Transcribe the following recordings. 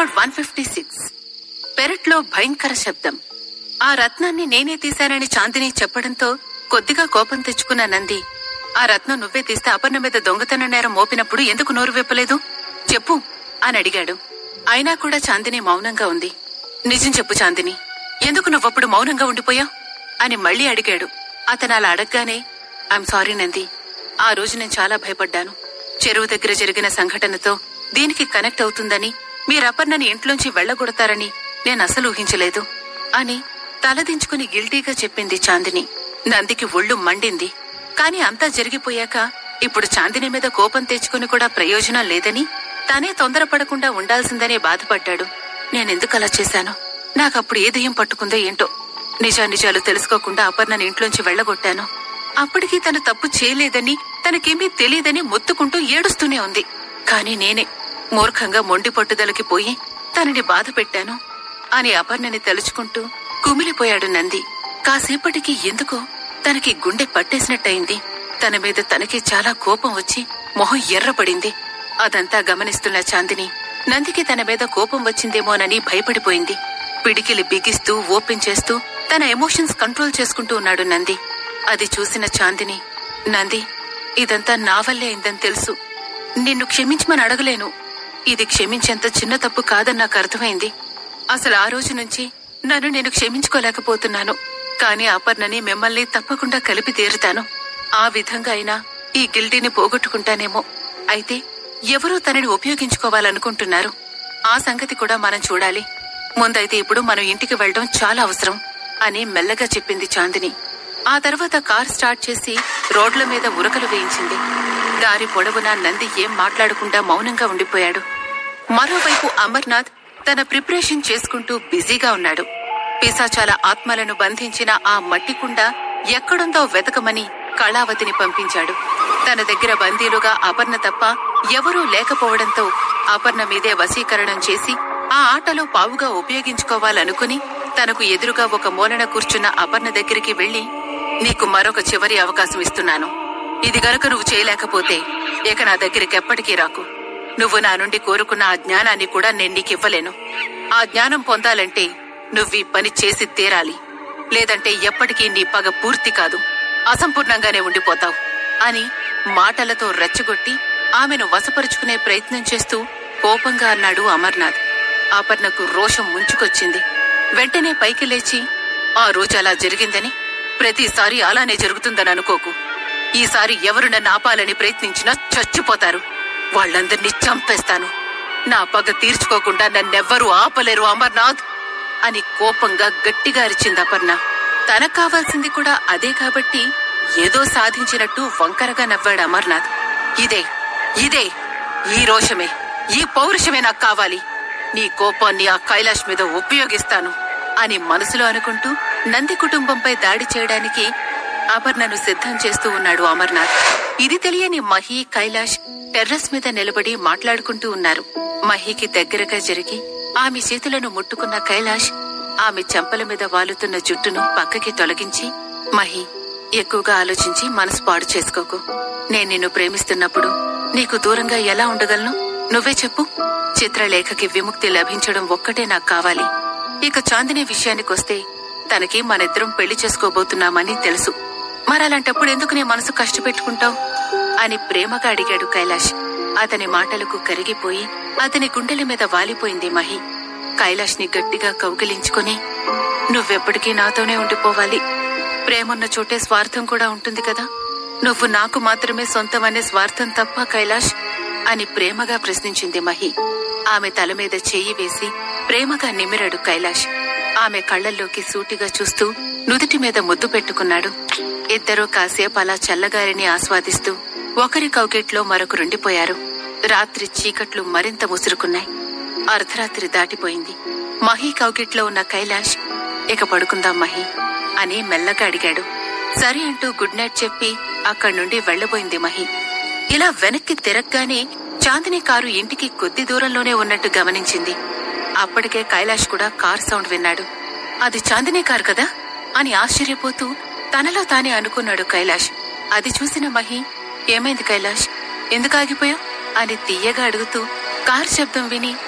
Episode one fifty six పెరట్లో భయంకర శబ్దం ఆ రత్నాన్ని నేనే తీశానని చాందిని చెప్పడంతో కొద్దిగా కోపం తెచ్చుకున్న నంది ఆ రత్నం నువ్వే తీస్తే అపర్ణ మీద దొంగతన నేరం మోపినప్పుడు ఎందుకు నోరు విప్పలేదు చెప్పు అని అడిగాడు అయినా కూడా చాందిని మౌనంగా ఉంది నిజం చెప్పు చాందిని ఎందుకు నువ్వప్పుడు మౌనంగా ఉండిపోయావు అని మళ్ళీ అడిగాడు అతను అలా అడగగానే ఐఎమ్ సారీ నంది ఆ రోజు నేను చాలా భయపడ్డాను చెరువు దగ్గర జరిగిన సంఘటనతో దీనికి కనెక్ట్ అవుతుందని మీరపర్ణని ఇంట్లోంచి వెళ్లగొడతారని నేను అసలు ఊహించలేదు అని తలదించుకుని గిల్టీగా చెప్పింది చాందిని నందికి ఒళ్ళు మండింది కాని అంతా జరిగిపోయాక ఇప్పుడు చాందిని మీద కోపం తెచ్చుకుని కూడా ప్రయోజనం లేదని తానే తొందరపడకుండా ఉండాల్సిందనే బాధపడ్డాడు నేనెందుకు అలా చేశాను నాకప్పుడు ఏ దయ్యం పట్టుకుందో ఏంటో నిజానిజాలు తెలుసుకోకుండా అపర్ణని ఇంట్లోంచి వెళ్లగొట్టాను అప్పటికి తను తప్పు చేయలేదని తనకేమీ తెలియదని మొత్తుకుంటూ ఏడుస్తూనే ఉంది కాని నేనే మూర్ఖంగా మొండి పట్టుదలకి పోయి తనని బాధ పెట్టాను అని అపర్ణని తలుచుకుంటూ కుమిలిపోయాడు నంది కాసేపటికి ఎందుకో తనకి గుండె పట్టేసినట్టయింది తన మీద తనకి చాలా కోపం వచ్చి మొహం ఎర్రపడింది అదంతా గమనిస్తున్న చాందిని నందికి తన మీద కోపం వచ్చిందేమోనని భయపడిపోయింది పిడికిలి బిగిస్తూ ఓపెన్ చేస్తూ తన ఎమోషన్స్ కంట్రోల్ చేసుకుంటూ ఉన్నాడు నంది అది చూసిన చాందిని నంది ఇదంతా నా వల్లే అయిందని తెలుసు నిన్ను క్షమించమని అడగలేను ఇది క్షమించేంత చిన్న తప్పు కాదని నాకు అర్థమైంది అసలు ఆ రోజు నుంచి నన్ను నేను క్షమించుకోలేకపోతున్నాను కానీ అపర్ణని మిమ్మల్ని తప్పకుండా కలిపి తీరుతాను ఆ విధంగా అయినా ఈ గిల్టీని పోగొట్టుకుంటానేమో అయితే ఎవరూ తనని ఉపయోగించుకోవాలనుకుంటున్నారు ఆ సంగతి కూడా మనం చూడాలి ముందైతే ఇప్పుడు మనం ఇంటికి వెళ్ళడం చాలా అవసరం అని మెల్లగా చెప్పింది చాందిని ఆ తర్వాత కార్ స్టార్ట్ చేసి రోడ్ల మీద ఉరకలు వేయించింది దారి పొడవునా నంది ఏం మాట్లాడకుండా మౌనంగా ఉండిపోయాడు మరోవైపు అమర్నాథ్ తన ప్రిపరేషన్ చేసుకుంటూ బిజీగా ఉన్నాడు పిశాచాల ఆత్మలను బంధించిన ఆ మట్టి కుండ ఎక్కడుందో వెతకమని కళావతిని పంపించాడు తన దగ్గర బందీలుగా అపర్ణ తప్ప ఎవరూ లేకపోవడంతో అపర్ణ మీదే వశీకరణం చేసి ఆ ఆటలో పావుగా ఉపయోగించుకోవాలనుకుని తనకు ఎదురుగా ఒక మూలన కూర్చున్న అపర్ణ దగ్గరికి వెళ్లి నీకు మరొక చివరి అవకాశం ఇస్తున్నాను ఇది గనుక నువ్వు చేయలేకపోతే ఇక నా దగ్గరికి ఎప్పటికీ రాకు నువ్వు నా నుండి కోరుకున్న ఆ జ్ఞానాన్ని కూడా నేను నీకివ్వలేను ఆ జ్ఞానం పొందాలంటే నువ్వు ఈ పని చేసి తీరాలి లేదంటే ఎప్పటికీ నీ పగ పూర్తి కాదు అసంపూర్ణంగానే ఉండిపోతావు అని మాటలతో రెచ్చగొట్టి ఆమెను వశపరుచుకునే ప్రయత్నం చేస్తూ కోపంగా అన్నాడు అమర్నాథ్ అపర్ణకు రోషం ముంచుకొచ్చింది వెంటనే పైకి లేచి ఆ రోజు అలా జరిగిందని ప్రతిసారి అలానే జరుగుతుందని అనుకోకు ఈసారి ఎవరు నన్ను ఆపాలని ప్రయత్నించినా చచ్చిపోతారు వాళ్ళందర్నీ చంపేస్తాను నా పగ తీర్చుకోకుండా నన్నెవ్వరూ ఆపలేరు అమర్నాథ్ అని కోపంగా గట్టిగా అరిచింది అపర్ణ తనకు కావాల్సింది కూడా అదే కాబట్టి ఏదో సాధించినట్టు వంకరగా నవ్వాడు అమర్నాథ్ ఇదే ఇదే ఈ రోషమే ఈ పౌరుషమే నాకు కావాలి నీ కోపాన్ని ఆ కైలాష్ మీద ఉపయోగిస్తాను అని మనసులో అనుకుంటూ నంది కుటుంబంపై దాడి చేయడానికి అపర్ణను సిద్ధం చేస్తూ ఉన్నాడు అమర్నాథ్ ఇది తెలియని మహి కైలాష్ టెర్రస్ మీద నిలబడి మాట్లాడుకుంటూ ఉన్నారు మహికి దగ్గరగా జరిగి ఆమె చేతులను ముట్టుకున్న కైలాష్ ఆమె చెంపల మీద వాలుతున్న జుట్టును పక్కకి తొలగించి మహి ఎక్కువగా ఆలోచించి మనసు పాడు చేసుకోకు నేను నిన్ను ప్రేమిస్తున్నప్పుడు నీకు దూరంగా ఎలా ఉండగలను నువ్వే చెప్పు చిత్రలేఖకి విముక్తి లభించడం ఒక్కటే నాకు కావాలి ఇక చాందిని విషయానికొస్తే తనకి మనిద్దరం పెళ్లి చేసుకోబోతున్నామని తెలుసు మరలాంటప్పుడు ఎందుకు నీ మనసు కష్టపెట్టుకుంటావు అని ప్రేమగా అడిగాడు కైలాష్ అతని మాటలకు కరిగిపోయి అతని గుండెల మీద వాలిపోయింది మహి కైలాష్ ని గట్టిగా కౌగిలించుకొని నువ్వెప్పటికీ నాతోనే ఉండిపోవాలి ప్రేమున్న చోటే స్వార్థం కూడా ఉంటుంది కదా నువ్వు నాకు మాత్రమే సొంతమనే స్వార్థం తప్ప కైలాష్ అని ప్రేమగా ప్రశ్నించింది మహి ఆమె తల మీద చేయి వేసి ప్రేమగా నిమిరాడు కైలాష్ ఆమె కళ్ళల్లోకి సూటిగా చూస్తూ నుదుటి మీద ముద్దు పెట్టుకున్నాడు ఇద్దరూ కాసేపు అలా చల్లగారిని ఆస్వాదిస్తూ ఒకరి కౌగిట్లో మరొకరుండిపోయారు రాత్రి చీకట్లు మరింత ముసురుకున్నాయి అర్ధరాత్రి దాటిపోయింది మహి కౌగిట్లో ఉన్న కైలాష్ ఇక పడుకుందాం మహి అని మెల్లగా అడిగాడు సరే అంటూ గుడ్ నైట్ చెప్పి అక్కడి నుండి వెళ్లబోయింది మహి ఇలా వెనక్కి తిరగగానే చాందిని కారు ఇంటికి కొద్ది దూరంలోనే ఉన్నట్టు గమనించింది అప్పటికే కైలాష్ కూడా కార్ సౌండ్ విన్నాడు అది చాందిని కారు కదా అని ఆశ్చర్యపోతూ తనలో తానే అనుకున్నాడు కైలాష్ అది చూసిన మహి ఏమైంది కైలాష్ ఎందుకు ఆగిపోయావు అని తీయగా అడుగుతూ కార్ శబ్దం విని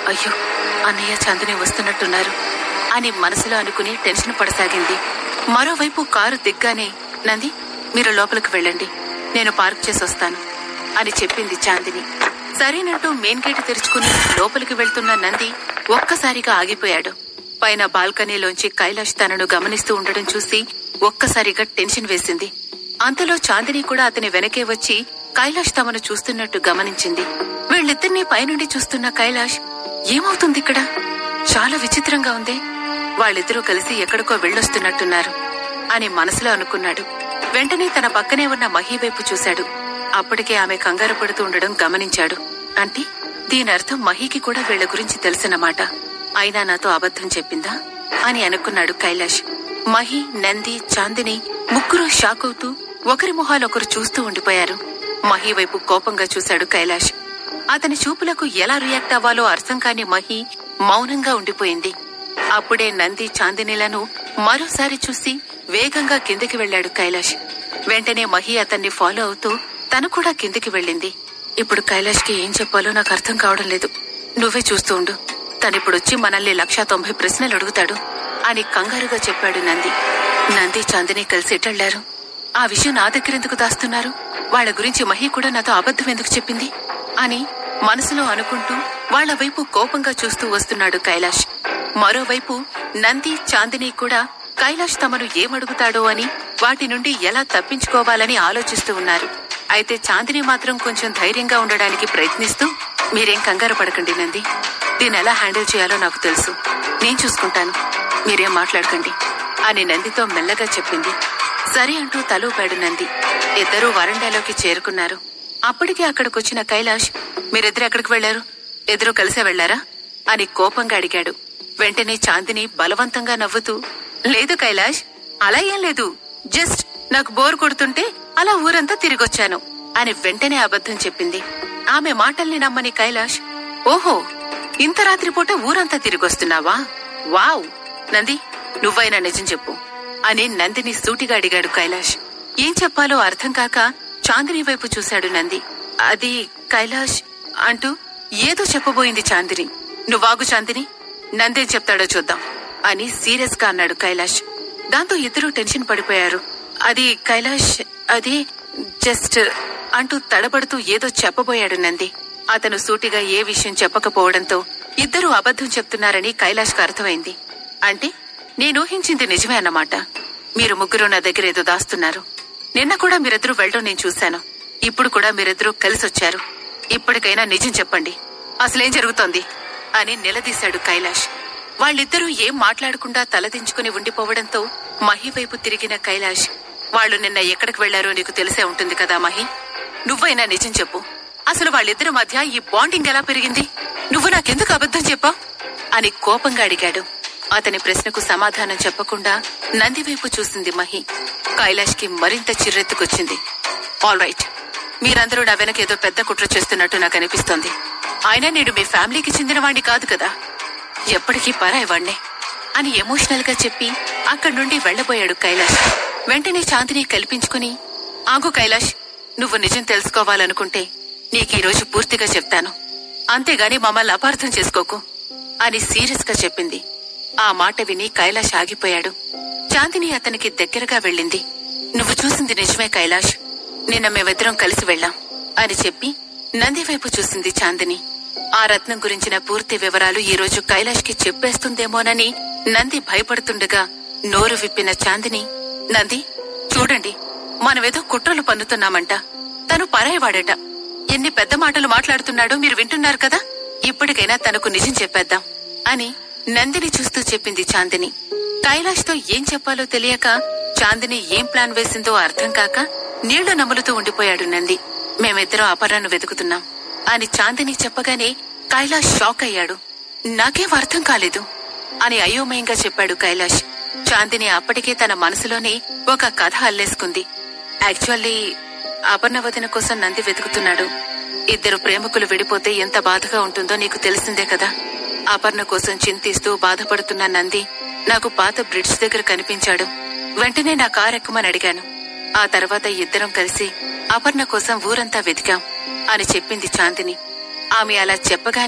అయ్యో అన్నయ్య చాందిని వస్తున్నట్టున్నారు అని మనసులో అనుకుని టెన్షన్ పడసాగింది మరోవైపు కారు దిగ్గానే నంది మీరు లోపలికి వెళ్ళండి నేను పార్క్ చేసి వస్తాను అని చెప్పింది చాందిని సరేనంటూ మెయిన్ గేట్ తెరుచుకుని లోపలికి వెళ్తున్న నంది ఒక్కసారిగా ఆగిపోయాడు పైన బాల్కనీలోంచి కైలాష్ తనను గమనిస్తూ ఉండడం చూసి ఒక్కసారిగా టెన్షన్ వేసింది అంతలో చాందిని కూడా అతని వెనకే వచ్చి కైలాష్ తమను చూస్తున్నట్టు గమనించింది వీళ్ళిద్దరినీ పైనుండి చూస్తున్న కైలాష్ ఏమవుతుంది ఇక్కడ చాలా విచిత్రంగా ఉంది వాళ్ళిద్దరూ కలిసి ఎక్కడికో వెళ్ళొస్తున్నట్టున్నారు అని మనసులో అనుకున్నాడు వెంటనే తన పక్కనే ఉన్న మహి వైపు చూశాడు అప్పటికే ఆమె కంగారు పడుతూ ఉండడం గమనించాడు అంటే దీని అర్థం మహికి కూడా వీళ్ల గురించి తెలుసన్నమాట అయినా నాతో అబద్ధం చెప్పిందా అని అనుకున్నాడు కైలాష్ మహి నంది చాందిని ముగ్గురు షాక్ అవుతూ ఒకరి మొహాలొకరు చూస్తూ ఉండిపోయారు మహి వైపు కోపంగా చూశాడు కైలాష్ అతని చూపులకు ఎలా రియాక్ట్ అవ్వాలో అర్థం కాని మహి మౌనంగా ఉండిపోయింది అప్పుడే నంది చాందినీలను మరోసారి చూసి వేగంగా కిందికి వెళ్లాడు కైలాష్ వెంటనే మహి అతన్ని ఫాలో అవుతూ తను కూడా కిందికి వెళ్ళింది ఇప్పుడు కైలాష్ కి ఏం చెప్పాలో నాకు అర్థం కావడం లేదు నువ్వే చూస్తూ ఉండు తనిప్పుడొచ్చి మనల్ని లక్షా తొంభై ప్రశ్నలు అడుగుతాడు అని కంగారుగా చెప్పాడు నంది నంది చాందిని కలిసి ఎటళ్లారు ఆ విషయం నా దగ్గరెందుకు దాస్తున్నారు వాళ్ళ గురించి మహి కూడా నాతో అబద్ధం ఎందుకు చెప్పింది అని మనసులో అనుకుంటూ వాళ్ళ వైపు కోపంగా చూస్తూ వస్తున్నాడు కైలాష్ మరోవైపు నంది చాందిని కూడా కైలాష్ తమను ఏమడుగుతాడో అని వాటి నుండి ఎలా తప్పించుకోవాలని ఆలోచిస్తూ ఉన్నారు అయితే చాందిని మాత్రం కొంచెం ధైర్యంగా ఉండడానికి ప్రయత్నిస్తూ మీరేం కంగారు పడకండి నంది దీన్ని ఎలా హ్యాండిల్ చేయాలో నాకు తెలుసు నేను చూసుకుంటాను మీరేం మాట్లాడకండి అని నందితో మెల్లగా చెప్పింది సరే అంటూ తలూపాడు నంది ఇద్దరూ వరండాలోకి చేరుకున్నారు అప్పటికే అక్కడికొచ్చిన కైలాష్ మీరిద్దరు ఎక్కడికి వెళ్లారు ఇద్దరూ కలిసే వెళ్లారా అని కోపంగా అడిగాడు వెంటనే చాందిని బలవంతంగా నవ్వుతూ లేదు కైలాష్ అలా ఏం లేదు జస్ట్ నాకు బోర్ కొడుతుంటే అలా ఊరంతా తిరిగొచ్చాను అని వెంటనే అబద్ధం చెప్పింది ఆమె మాటల్ని నమ్మని కైలాష్ ఓహో ఇంత రాత్రిపూట ఊరంతా తిరిగొస్తున్నావా వావ్ నంది నువ్వైనా నిజం చెప్పు అని నందిని సూటిగా అడిగాడు కైలాష్ ఏం చెప్పాలో అర్థం కాక చాందిని వైపు చూశాడు నంది అది కైలాష్ అంటూ ఏదో చెప్పబోయింది చాందిని నువ్వాగు చాందిని నందేం చెప్తాడో చూద్దాం అని సీరియస్ గా అన్నాడు కైలాష్ దాంతో ఇద్దరూ టెన్షన్ పడిపోయారు అది కైలాష్ అది జస్ట్ అంటూ తడబడుతూ ఏదో చెప్పబోయాడు నంది అతను సూటిగా ఏ విషయం చెప్పకపోవడంతో ఇద్దరూ అబద్ధం చెప్తున్నారని కైలాష్కు అర్థమైంది అంటే నేనూహించింది నిజమే అన్నమాట మీరు ముగ్గురు నా దగ్గర ఏదో దాస్తున్నారు నిన్న కూడా మీరిద్దరూ వెళ్ళడం నేను చూశాను ఇప్పుడు కూడా మీరిద్దరూ కలిసొచ్చారు ఇప్పటికైనా నిజం చెప్పండి అసలేం జరుగుతోంది అని నిలదీశాడు కైలాష్ వాళ్ళిద్దరూ ఏం మాట్లాడకుండా తలదించుకుని ఉండిపోవడంతో మహి వైపు తిరిగిన కైలాష్ వాళ్ళు నిన్న ఎక్కడికి వెళ్లారో నీకు తెలిసే ఉంటుంది కదా మహి నువ్వైనా నిజం చెప్పు అసలు వాళ్ళిద్దరి మధ్య ఈ బాండింగ్ ఎలా పెరిగింది నువ్వు నాకెందుకు అబద్ధం చెప్పావు అని కోపంగా అడిగాడు అతని ప్రశ్నకు సమాధానం చెప్పకుండా నంది వైపు చూసింది మహి కైలాష్ కి మరింత చిర్రెత్తుకొచ్చింది ఆల్ రైట్ మీరందరూ నా వెనక ఏదో పెద్ద కుట్ర చేస్తున్నట్టు నాకు అనిపిస్తోంది అయినా నేను మీ ఫ్యామిలీకి చెందినవాణ్ణి కాదు కదా ఎప్పటికీ పరాయవాణ్ణే అని ఎమోషనల్ గా చెప్పి అక్కడి నుండి వెళ్లబోయాడు కైలాష్ వెంటనే చాందిని కల్పించుకుని ఆగు కైలాష్ నువ్వు నిజం తెలుసుకోవాలనుకుంటే నీకు ఈ రోజు పూర్తిగా చెప్తాను అంతేగాని మమ్మల్ని అపార్థం చేసుకోకు అని సీరియస్ గా చెప్పింది ఆ మాట విని కైలాష్ ఆగిపోయాడు చాందిని అతనికి దగ్గరగా వెళ్ళింది నువ్వు చూసింది నిజమే కైలాష్ నిన్న మేమిద్దరం కలిసి వెళ్ళాం అని చెప్పి నంది వైపు చూసింది చాందిని ఆ రత్నం గురించిన పూర్తి వివరాలు ఈ రోజు కైలాష్ కి చెప్పేస్తుందేమోనని నంది భయపడుతుండగా నోరు విప్పిన చాందిని నంది చూడండి మనమేదో కుట్రలు పన్నుతున్నామంట తను పరాయవాడట ఎన్ని పెద్ద మాటలు మాట్లాడుతున్నాడో మీరు వింటున్నారు కదా ఇప్పటికైనా తనకు నిజం చెప్పేద్దాం అని నందిని చూస్తూ చెప్పింది చాందిని కైలాష్ తో ఏం చెప్పాలో తెలియక చాందిని ఏం ప్లాన్ వేసిందో అర్థం కాక నీళ్లు నములుతూ ఉండిపోయాడు నంది మేమిద్దరం అపర్ణను వెతుకుతున్నాం అని చాందిని చెప్పగానే కైలాష్ షాక్ అయ్యాడు నాకేం అర్థం కాలేదు అని అయోమయంగా చెప్పాడు కైలాష్ చాందిని అప్పటికే తన మనసులోనే ఒక కథ అల్లేసుకుంది యాక్చువల్లీ అపర్ణ వదిన కోసం నంది వెతుకుతున్నాడు ఇద్దరు ప్రేమికులు విడిపోతే ఎంత బాధగా ఉంటుందో నీకు తెలిసిందే కదా అపర్ణ కోసం చింతిస్తూ బాధపడుతున్న నంది నాకు పాత బ్రిడ్జ్ దగ్గర కనిపించాడు వెంటనే నా కార్ ఎక్కమని అడిగాను ఆ తర్వాత ఇద్దరం కలిసి అపర్ణ కోసం ఊరంతా వెతికాం అని చెప్పింది చాందిని ఆమె అలా చెప్పగానే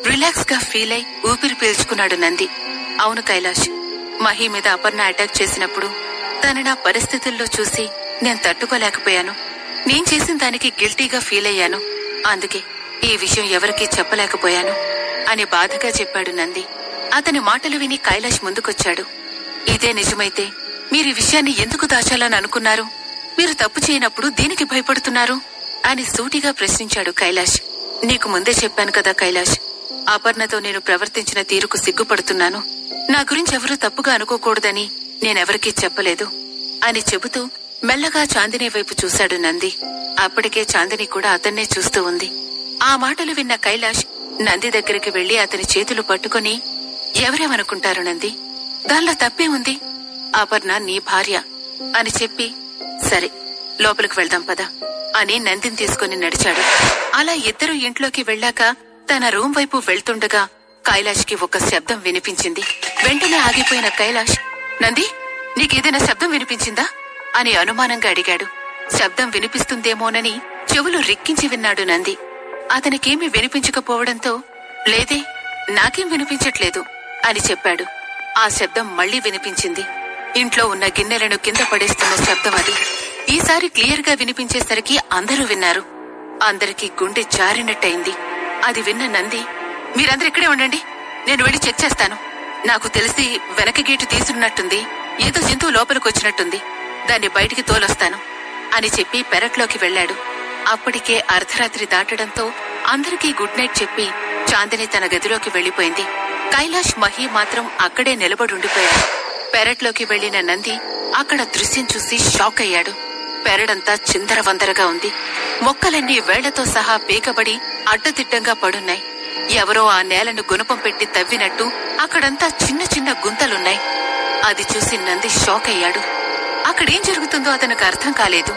రిలాక్స్ గా ఫీల్ అయి ఊపిరి పీల్చుకున్నాడు నంది అవును కైలాష్ మహి మీద అపర్ణ అటాక్ చేసినప్పుడు తన నా పరిస్థితుల్లో చూసి నేను తట్టుకోలేకపోయాను నేను చేసిన దానికి గిల్టీగా ఫీల్ అయ్యాను అందుకే ఈ విషయం ఎవరికీ చెప్పలేకపోయాను అని బాధగా చెప్పాడు నంది అతని మాటలు విని కైలాష్ ముందుకొచ్చాడు ఇదే నిజమైతే మీరు ఈ విషయాన్ని ఎందుకు దాచాలని అనుకున్నారు మీరు తప్పు చేయనప్పుడు దేనికి భయపడుతున్నారు అని సూటిగా ప్రశ్నించాడు కైలాష్ నీకు ముందే చెప్పాను కదా కైలాష్ అపర్ణతో నేను ప్రవర్తించిన తీరుకు సిగ్గుపడుతున్నాను నా గురించి ఎవరూ తప్పుగా అనుకోకూడదని నేనెవరికీ చెప్పలేదు అని చెబుతూ మెల్లగా చాందిని వైపు చూశాడు నంది అప్పటికే చాందిని కూడా అతన్నే చూస్తూ ఉంది ఆ మాటలు విన్న కైలాష్ నంది దగ్గరికి వెళ్లి అతని చేతులు పట్టుకుని ఎవరేమనుకుంటారు నంది దానిలో తప్పే ఉంది అపర్ణ నీ భార్య అని చెప్పి సరే లోపలికి వెళ్దాం పద అని నందిని తీసుకుని నడిచాడు అలా ఇద్దరు ఇంట్లోకి వెళ్ళాక తన రూమ్ వైపు వెళ్తుండగా కైలాష్ కి ఒక శబ్దం వినిపించింది వెంటనే ఆగిపోయిన కైలాష్ నంది నీకేదైనా శబ్దం వినిపించిందా అని అనుమానంగా అడిగాడు శబ్దం వినిపిస్తుందేమోనని చెవులు రిక్కించి విన్నాడు నంది అతనికేమీ వినిపించకపోవడంతో లేదే నాకేం వినిపించట్లేదు అని చెప్పాడు ఆ శబ్దం మళ్లీ వినిపించింది ఇంట్లో ఉన్న గిన్నెలను కింద పడేస్తున్న శబ్దం అది ఈసారి క్లియర్ గా వినిపించేసరికి అందరూ విన్నారు అందరికీ గుండె జారినట్టయింది అది విన్న నంది మీరందరూ ఇక్కడే ఉండండి నేను వెళ్ళి చెక్ చేస్తాను నాకు తెలిసి వెనక గేటు తీసున్నట్టుంది ఏదో జంతువు లోపలికి వచ్చినట్టుంది దాన్ని బయటికి తోలొస్తాను అని చెప్పి పెరట్లోకి వెళ్ళాడు అప్పటికే అర్ధరాత్రి దాటడంతో అందరికీ గుడ్ నైట్ చెప్పి చాందిని తన గదిలోకి వెళ్లిపోయింది కైలాష్ మహి మాత్రం అక్కడే నిలబడుండిపోయాడు పెరట్లోకి వెళ్లిన నంది అక్కడ దృశ్యం చూసి షాక్ అయ్యాడు పెరడంతా చిందరవందరగా ఉంది మొక్కలన్నీ వేళ్లతో సహా పీకబడి అడ్డదిడ్డంగా పడున్నాయి ఎవరో ఆ నేలను గుణపం పెట్టి తవ్వినట్టు అక్కడంతా చిన్న చిన్న గుంతలున్నాయి అది చూసి నంది షాక్ అయ్యాడు అక్కడేం జరుగుతుందో అతనికి అర్థం కాలేదు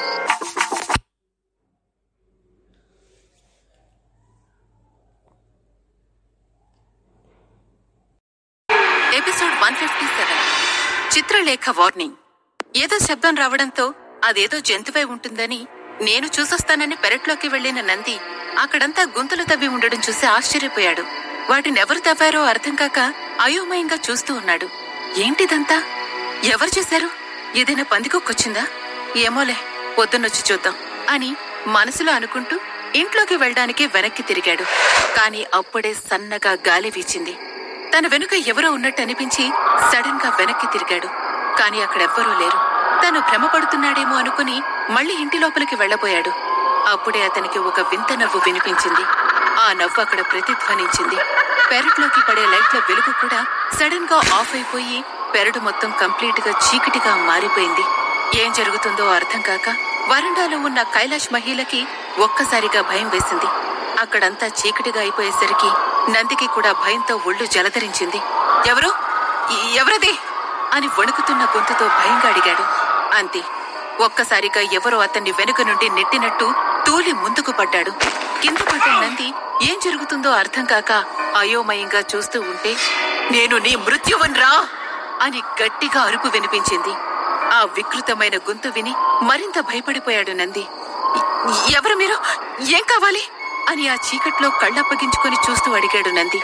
episode one fifty seven Chitralekha warning ఏదో శబ్దం రావడంతో అదేదో జంతువై ఉంటుందని నేను చూసొస్తానని పెరట్లోకి వెళ్లిన నంది అక్కడంతా గుంతలు తవ్వి ఉండడం చూసి ఆశ్చర్యపోయాడు వాటినెవరు తవ్వారో అర్థం కాక అయోమయంగా చూస్తూ ఉన్నాడు ఏంటిదంతా ఎవరు చేశారు ఏదైనా పందికొక్కొచ్చిందా ఏమోలే పొద్దున్నొచ్చి చూద్దాం అని మనసులో అనుకుంటూ ఇంట్లోకి వెళ్ళడానికి వెనక్కి తిరిగాడు కాని అప్పుడే సన్నగా గాలి వీచింది తన వెనుక ఎవరో ఉన్నట్టు అనిపించి సడన్ గా వెనక్కి తిరిగాడు కాని అక్కడెవ్వరూ లేరు తను భ్రమపడుతున్నాడేమో అనుకుని మళ్ళీ ఇంటి లోపలికి వెళ్లబోయాడు అప్పుడే అతనికి ఒక వింత నవ్వు వినిపించింది ఆ నవ్వు అక్కడ ప్రతిధ్వనించింది పెరట్లోకి పడే లైట్ల వెలుగు కూడా సడన్ గా ఆఫ్ అయిపోయి పెరడు మొత్తం కంప్లీట్ గా చీకటిగా మారిపోయింది ఏం జరుగుతుందో అర్థం కాక వరండాలో ఉన్న కైలాష్ మహిళకి ఒక్కసారిగా భయం వేసింది అక్కడంతా చీకటిగా అయిపోయేసరికి నందికి కూడా భయంతో ఒళ్ళు జలధరించింది ఎవరు ఈ- ఎవరది అని వణుకుతున్న గొంతుతో భయంగా అడిగాడు అంతే ఒక్కసారిగా ఎవరో అతన్ని వెనుక నుండి నెట్టినట్టు తూలి ముందుకు పడ్డాడు కింద పడ్డ నంది ఏం జరుగుతుందో అర్థం కాక అయోమయంగా చూస్తూ ఉంటే నేను నీ మృత్యువన్రా అని గట్టిగా అరుపు వినిపించింది ఆ వికృతమైన గొంతు విని మరింత భయపడిపోయాడు నంది "ఎ- ఎవరు మీరు ఏం కావాలి అని ఆ చీకట్లో కళ్ళప్పగించుకొని చూస్తూ అడిగాడు నంది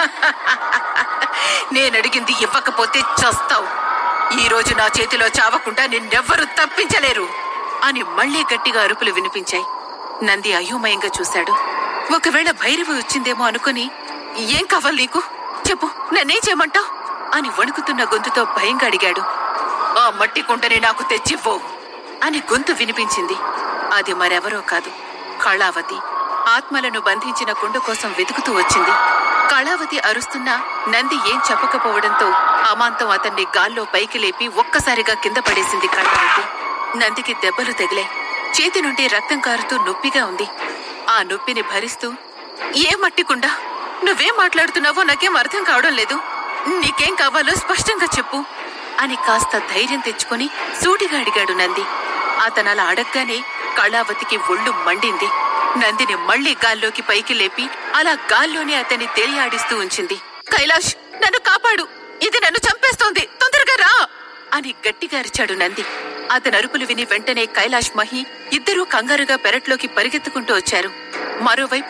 నేనడిగింది ఇవ్వకపోతే చస్తావు ఈ రోజు నా చేతిలో చావకుండా నిన్నెవ్వరూ తప్పించలేరు అని మళ్లీ గట్టిగా అరుపులు వినిపించాయి నంది అయోమయంగా చూశాడు ఒకవేళ భైరవి వచ్చిందేమో అనుకుని ఏం కావాలి నీకు చెప్పు నన్నేం చేయమంటావు అని వణుకుతున్న గొంతుతో భయంగా అడిగాడు ఆ మట్టి కుంటని నాకు తెచ్చివ్వు అని గొంతు వినిపించింది అది మరెవరో కాదు కళావతి ఆత్మలను బంధించిన కుండ కోసం వెతుకుతూ వచ్చింది కళావతి అరుస్తున్నా నంది ఏం చెప్పకపోవడంతో అమాంతం అతన్ని గాల్లో పైకి లేపి ఒక్కసారిగా కింద పడేసింది కళావతి నందికి దెబ్బలు తగిలాయి చేతి నుండి రక్తం కారుతూ నొప్పిగా ఉంది ఆ నొప్పిని భరిస్తూ ఏ మట్టికుండా నువ్వేం మాట్లాడుతున్నావో నాకేం అర్థం కావడం లేదు నీకేం కావాలో స్పష్టంగా చెప్పు అని కాస్త ధైర్యం తెచ్చుకొని సూటిగా అడిగాడు నంది అతనలా అడగ్గానే కళావతికి ఒళ్ళు మండింది నందిని మళ్లీ గాల్లోకి పైకి లేపి అలా గాల్లోనే అతన్ని తేలియాడిస్తూ ఉంచింది కైలాష్ నన్ను కాపాడు ఇది నన్ను చంపేస్తోంది తొందరగా రా అని గట్టిగా అరిచాడు నంది అతని అరుపులు విని వెంటనే కైలాష్ మహి ఇద్దరూ కంగారుగా పెరట్లోకి పరిగెత్తుకుంటూ వచ్చారు మరోవైపు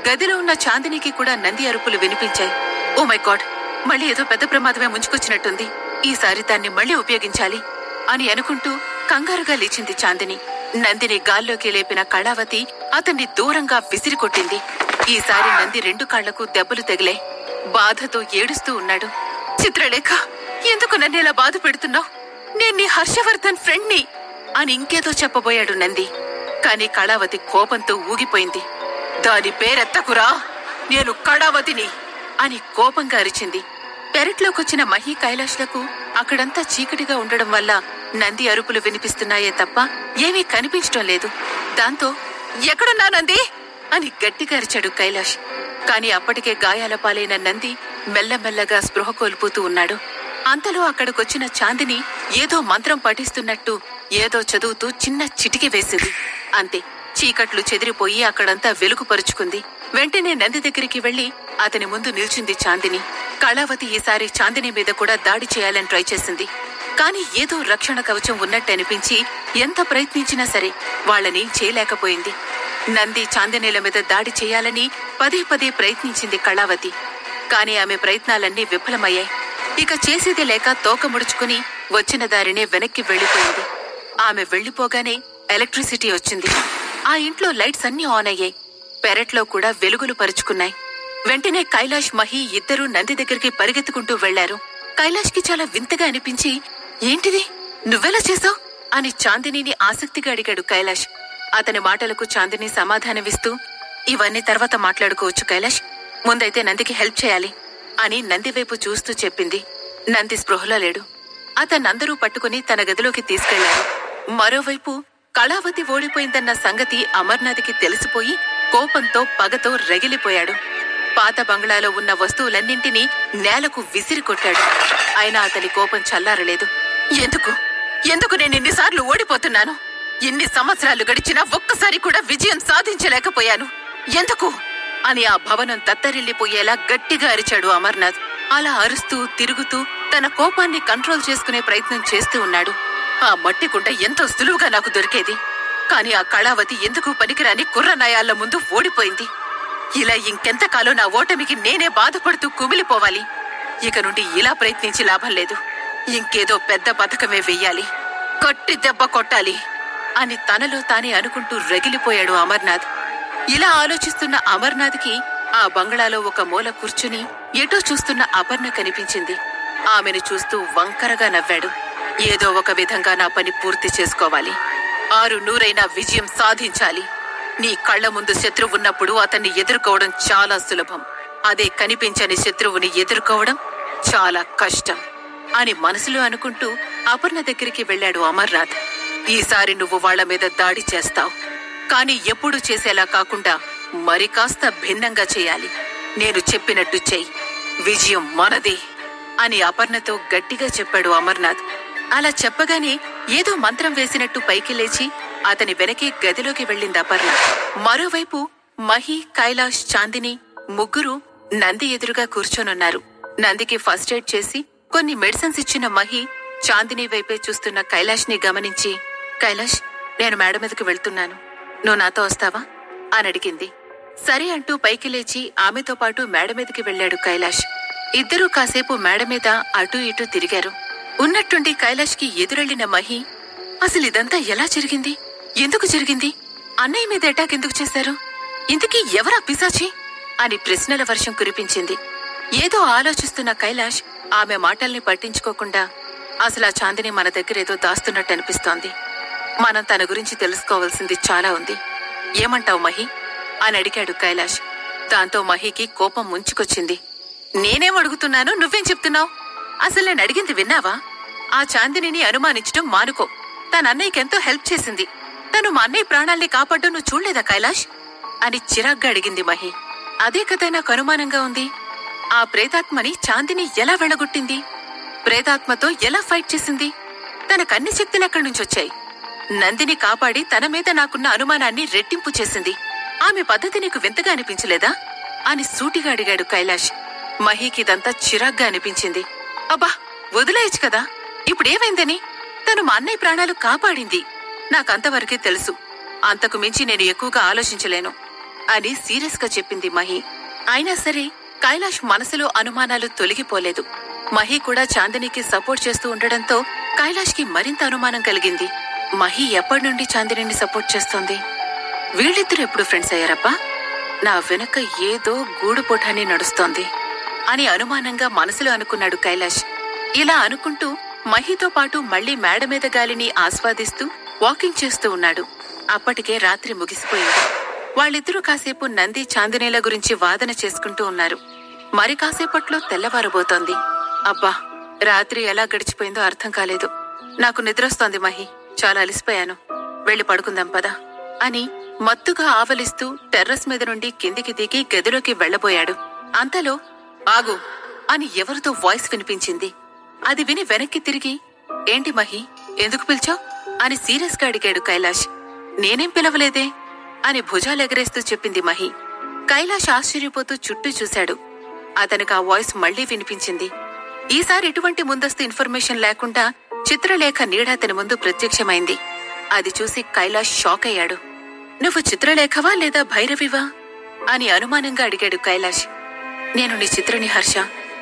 గదిలో ఉన్న చాందినికి కూడా నంది అరుపులు వినిపించాయి ఓ మై గాడ్ మళ్ళీ ఏదో పెద్ద ప్రమాదమే ముంచుకొచ్చినట్టుంది ఈసారి దాన్ని మళ్ళీ ఉపయోగించాలి అని అనుకుంటూ కంగారుగా లేచింది చాందిని నందిని గాల్లోకి లేపిన కళావతి అతన్ని దూరంగా విసిరికొట్టింది ఈసారి నంది రెండు కాళ్లకు దెబ్బలు తగిలే బాధతో ఏడుస్తూ ఉన్నాడు చిత్రలేఖ ఎందుకు నన్ను ఇలా బాధ పెడుతున్నావు నేను నీ హర్షవర్ధన్ ఫ్రెండ్ని అని ఇంకేదో చెప్పబోయాడు నంది కాని కళావతి కోపంతో ఊగిపోయింది దాని పేరెత్తకురా నేను కళావతిని అని కోపంగా అరిచింది పెరట్లోకొచ్చిన మహి కైలాష్లకు అక్కడంతా చీకటిగా ఉండడం వల్ల నంది అరుపులు వినిపిస్తున్నాయే తప్ప ఏమీ కనిపించడం లేదు దాంతో ఎక్కడున్నా నంది అని గట్టిగా అరిచాడు కైలాష్ కాని అప్పటికే గాయాల పాలైన నంది మెల్లమెల్లగా స్పృహ కోల్పోతూ ఉన్నాడు అంతలో అక్కడికొచ్చిన చాందిని ఏదో మంత్రం పఠిస్తున్నట్టు ఏదో చదువుతూ చిన్న చిటికి వేసింది అంతే చీకట్లు చెదిరిపోయి అక్కడంతా వెలుగుపరుచుకుంది వెంటనే నంది దగ్గరికి వెళ్లి అతని ముందు నిల్చుంది చాందిని కళావతి ఈసారి చాందిని మీద కూడా దాడి చేయాలని ట్రై చేసింది కాని ఏదో రక్షణ కవచం ఉన్నట్టు అనిపించి ఎంత ప్రయత్నించినా సరే వాళ్ళని చేయలేకపోయింది నంది చాందినీల మీద దాడి చేయాలని పదే పదే ప్రయత్నించింది కళావతి కాని ఆమె ప్రయత్నాలన్నీ విఫలమయ్యాయి ఇక చేసేది లేక తోక ముడుచుకుని వచ్చిన దారినే వెనక్కి వెళ్లిపోయింది ఆమె వెళ్లిపోగానే ఎలక్ట్రిసిటీ వచ్చింది ఆ ఇంట్లో లైట్స్ అన్నీ ఆన్ అయ్యాయి పెరట్లో కూడా వెలుగులు పరుచుకున్నాయి వెంటనే కైలాష్ మహి ఇద్దరూ నంది దగ్గరికి పరిగెత్తుకుంటూ వెళ్లారు కైలాష్కి చాలా వింతగా అనిపించి ఏంటిది నువ్వెలా చేసావు అని చాందినిని ఆసక్తిగా అడిగాడు కైలాష్ అతని మాటలకు చాందిని సమాధానమిస్తూ ఇవన్నీ తర్వాత మాట్లాడుకోవచ్చు కైలాష్ ముందైతే నందికి హెల్ప్ చేయాలి అని నంది వైపు చూస్తూ చెప్పింది నంది స్పృహలో లేడు అతన్నందరూ పట్టుకుని తన గదిలోకి తీసుకెళ్లారు మరోవైపు కళావతి ఓడిపోయిందన్న సంగతి అమర్నాథ్కి తెలిసిపోయి కోపంతో పగతో రగిలిపోయాడు పాత బంగ్లాలో ఉన్న వస్తువులన్నింటినీ నేలకు విసిరి కొట్టాడు అయినా అతని కోపం చల్లారలేదు ఎందుకు ఎందుకు నేను ఇన్నిసార్లు ఓడిపోతున్నాను ఎన్ని సంవత్సరాలు గడిచినా ఒక్కసారి కూడా విజయం సాధించలేకపోయాను ఎందుకు అని ఆ భవనం తత్తరిల్లిపోయేలా గట్టిగా అరిచాడు అమర్నాథ్ అలా అరుస్తూ తిరుగుతూ తన కోపాన్ని కంట్రోల్ చేసుకునే ప్రయత్నం చేస్తూ ఉన్నాడు ఆ మట్టి కుండ ఎంతో సులువుగా నాకు దొరికేది కాని ఆ కళావతి ఎందుకు పనికిరాని కుర్రనయాళ్ల ముందు ఓడిపోయింది ఇలా ఇంకెంతకాలం నా ఓటమికి నేనే బాధపడుతూ కుమిలిపోవాలి ఇక నుండి ఇలా ప్రయత్నించి లాభం లేదు ఇంకేదో పెద్ద పథకమే వెయ్యాలి కొట్టి దెబ్బ కొట్టాలి అని తనలో తానే అనుకుంటూ రగిలిపోయాడు అమర్నాథ్ ఇలా ఆలోచిస్తున్న అమర్నాథ్కి ఆ బంగ్లాలో ఒక మూల కూర్చుని ఎటో చూస్తున్న అపర్ణ కనిపించింది ఆమెను చూస్తూ వంకరగా నవ్వాడు ఏదో ఒక విధంగా నా పని పూర్తి చేసుకోవాలి ఆరు నూరైనా విజయం సాధించాలి నీ కళ్ళ ముందు శత్రువు ఉన్నప్పుడు అతన్ని ఎదుర్కోవడం చాలా సులభం అదే కనిపించని శత్రువుని ఎదుర్కోవడం చాలా కష్టం అని మనసులో అనుకుంటూ అపర్ణ దగ్గరికి వెళ్ళాడు అమర్నాథ్ ఈసారి నువ్వు వాళ్ళ మీద దాడి చేస్తావు కాని ఎప్పుడు చేసేలా కాకుండా మరి కాస్త భిన్నంగా చేయాలి నేను చెప్పినట్టు చెయ్యి విజయం మనదే అని అపర్ణతో గట్టిగా చెప్పాడు అమర్నాథ్ అలా చెప్పగానే ఏదో మంత్రం వేసినట్టు పైకి లేచి అతని వెనకే గదిలోకి వెళ్ళింది అపర్ణ మరోవైపు మహి కైలాష్ చాందిని ముగ్గురు నంది ఎదురుగా కూర్చొనున్నారు నందికి ఫస్ట్ ఎయిడ్ చేసి కొన్ని మెడిసిన్స్ ఇచ్చిన మహి చాందిని వైపే చూస్తున్న కైలాష్ ని గమనించి కైలాష్ నేను మేడ మీదకి వెళ్తున్నాను నువ్వు నాతో వస్తావా అని అడిగింది సరే అంటూ పైకి లేచి ఆమెతో పాటు మేడ మీదకి వెళ్ళాడు కైలాష్ ఇద్దరూ కాసేపు మేడ మీద అటూ ఇటూ తిరిగారు ఉన్నట్టుండి కైలాష్కి ఎదురెళ్లిన మహి అసలు ఇదంతా ఎలా జరిగింది ఎందుకు జరిగింది అన్నయ్య మీద అటాక్ ఎందుకు చేశారు ఇంతకీ ఎవరా పిశాచి అని ప్రశ్నల వర్షం కురిపించింది ఏదో ఆలోచిస్తున్న కైలాష్ ఆమె మాటల్ని పట్టించుకోకుండా అసలు ఆ చాందిని మన దగ్గర ఏదో దాస్తున్నట్టు అనిపిస్తోంది మనం తన గురించి తెలుసుకోవాల్సింది చాలా ఉంది ఏమంటావు మహి అని అడిగాడు కైలాష్ దాంతో మహికి కోపం ముంచుకొచ్చింది నేనేం అడుగుతున్నాను నువ్వేం చెప్తున్నావు అసలు నేను అడిగింది విన్నావా ఆ చాందినిని అనుమానించడం మానుకో తన అన్నయ్యకెంతో హెల్ప్ చేసింది తను మా అన్నయ్య ప్రాణాల్ని కాపాడ్డం నువ్వు చూడలేదా కైలాష్ అని చిరాగ్గా అడిగింది మహి అదే కదా నాకు అనుమానంగా ఉంది ఆ ప్రేతాత్మని చాందిని ఎలా వెళ్ళగొట్టింది ప్రేతాత్మతో ఎలా ఫైట్ చేసింది తనకన్ని శక్తులు ఎక్కడి నుంచి వచ్చాయి నందిని కాపాడి తన మీద నాకున్న అనుమానాన్ని రెట్టింపు చేసింది ఆమె పద్ధతి నీకు వింతగా అనిపించలేదా అని సూటిగా అడిగాడు కైలాష్ మహీకి ఇదంతా చిరాగ్గా అనిపించింది అబ్బా వదిలేయచ్చు కదా ఇప్పుడేమైందని తను మా అన్నయ్య ప్రాణాలు కాపాడింది నాకంతవరకే తెలుసు అంతకు మించి నేను ఎక్కువగా ఆలోచించలేను అని సీరియస్ గా చెప్పింది మహి అయినా సరే కైలాష్ మనసులో అనుమానాలు తొలగిపోలేదు మహి కూడా చాందినికి సపోర్ట్ చేస్తూ ఉండడంతో కైలాష్ కి మరింత అనుమానం కలిగింది మహి ఎప్పటి నుండి చాందిని సపోర్ట్ చేస్తోంది వీళ్ళిద్దరు ఎప్పుడు ఫ్రెండ్స్ అయ్యారప్పా నా వెనక ఏదో గూడుపోటాన్ని నడుస్తోంది అని అనుమానంగా మనసులో అనుకున్నాడు కైలాష్ ఇలా అనుకుంటూ మహితో పాటు మళ్లీ మేడ మీద గాలిని ఆస్వాదిస్తూ వాకింగ్ చేస్తూ ఉన్నాడు అప్పటికే రాత్రి ముగిసిపోయింది వాళ్ళిద్దరూ కాసేపు నంది చాందినేల గురించి వాదన చేసుకుంటూ ఉన్నారు మరి కాసేపట్లో తెల్లవారబోతోంది అబ్బా రాత్రి ఎలా గడిచిపోయిందో అర్థం కాలేదు నాకు నిద్రొస్తోంది మహి చాలా అలిసిపోయాను వెళ్లి పడుకుందాం పదా అని మత్తుగా ఆవలిస్తూ టెర్రస్ మీద నుండి కిందికి దిగి గదిలోకి వెళ్లబోయాడు అంతలో ఆగు అని ఎవరితో వాయిస్ వినిపించింది అది విని వెనక్కి తిరిగి ఏంటి మహి ఎందుకు పిలిచావు అని సీరియస్ గా అడిగాడు కైలాష్ నేనేం పిలవలేదే అని భుజాలెగరేస్తూ చెప్పింది మహి కైలాష్ ఆశ్చర్యపోతూ చుట్టూ చూశాడు అతనికి ఆ వాయిస్ మళ్లీ వినిపించింది ఈసారి ఎటువంటి ముందస్తు ఇన్ఫర్మేషన్ లేకుండా చిత్రలేఖ నీడ అతని ముందు ప్రత్యక్షమైంది అది చూసి కైలాష్ షాక్ అయ్యాడు నువ్వు చిత్రలేఖవా లేదా భైరవివా అని అనుమానంగా అడిగాడు కైలాష్ నేను నీ చిత్రని హర్ష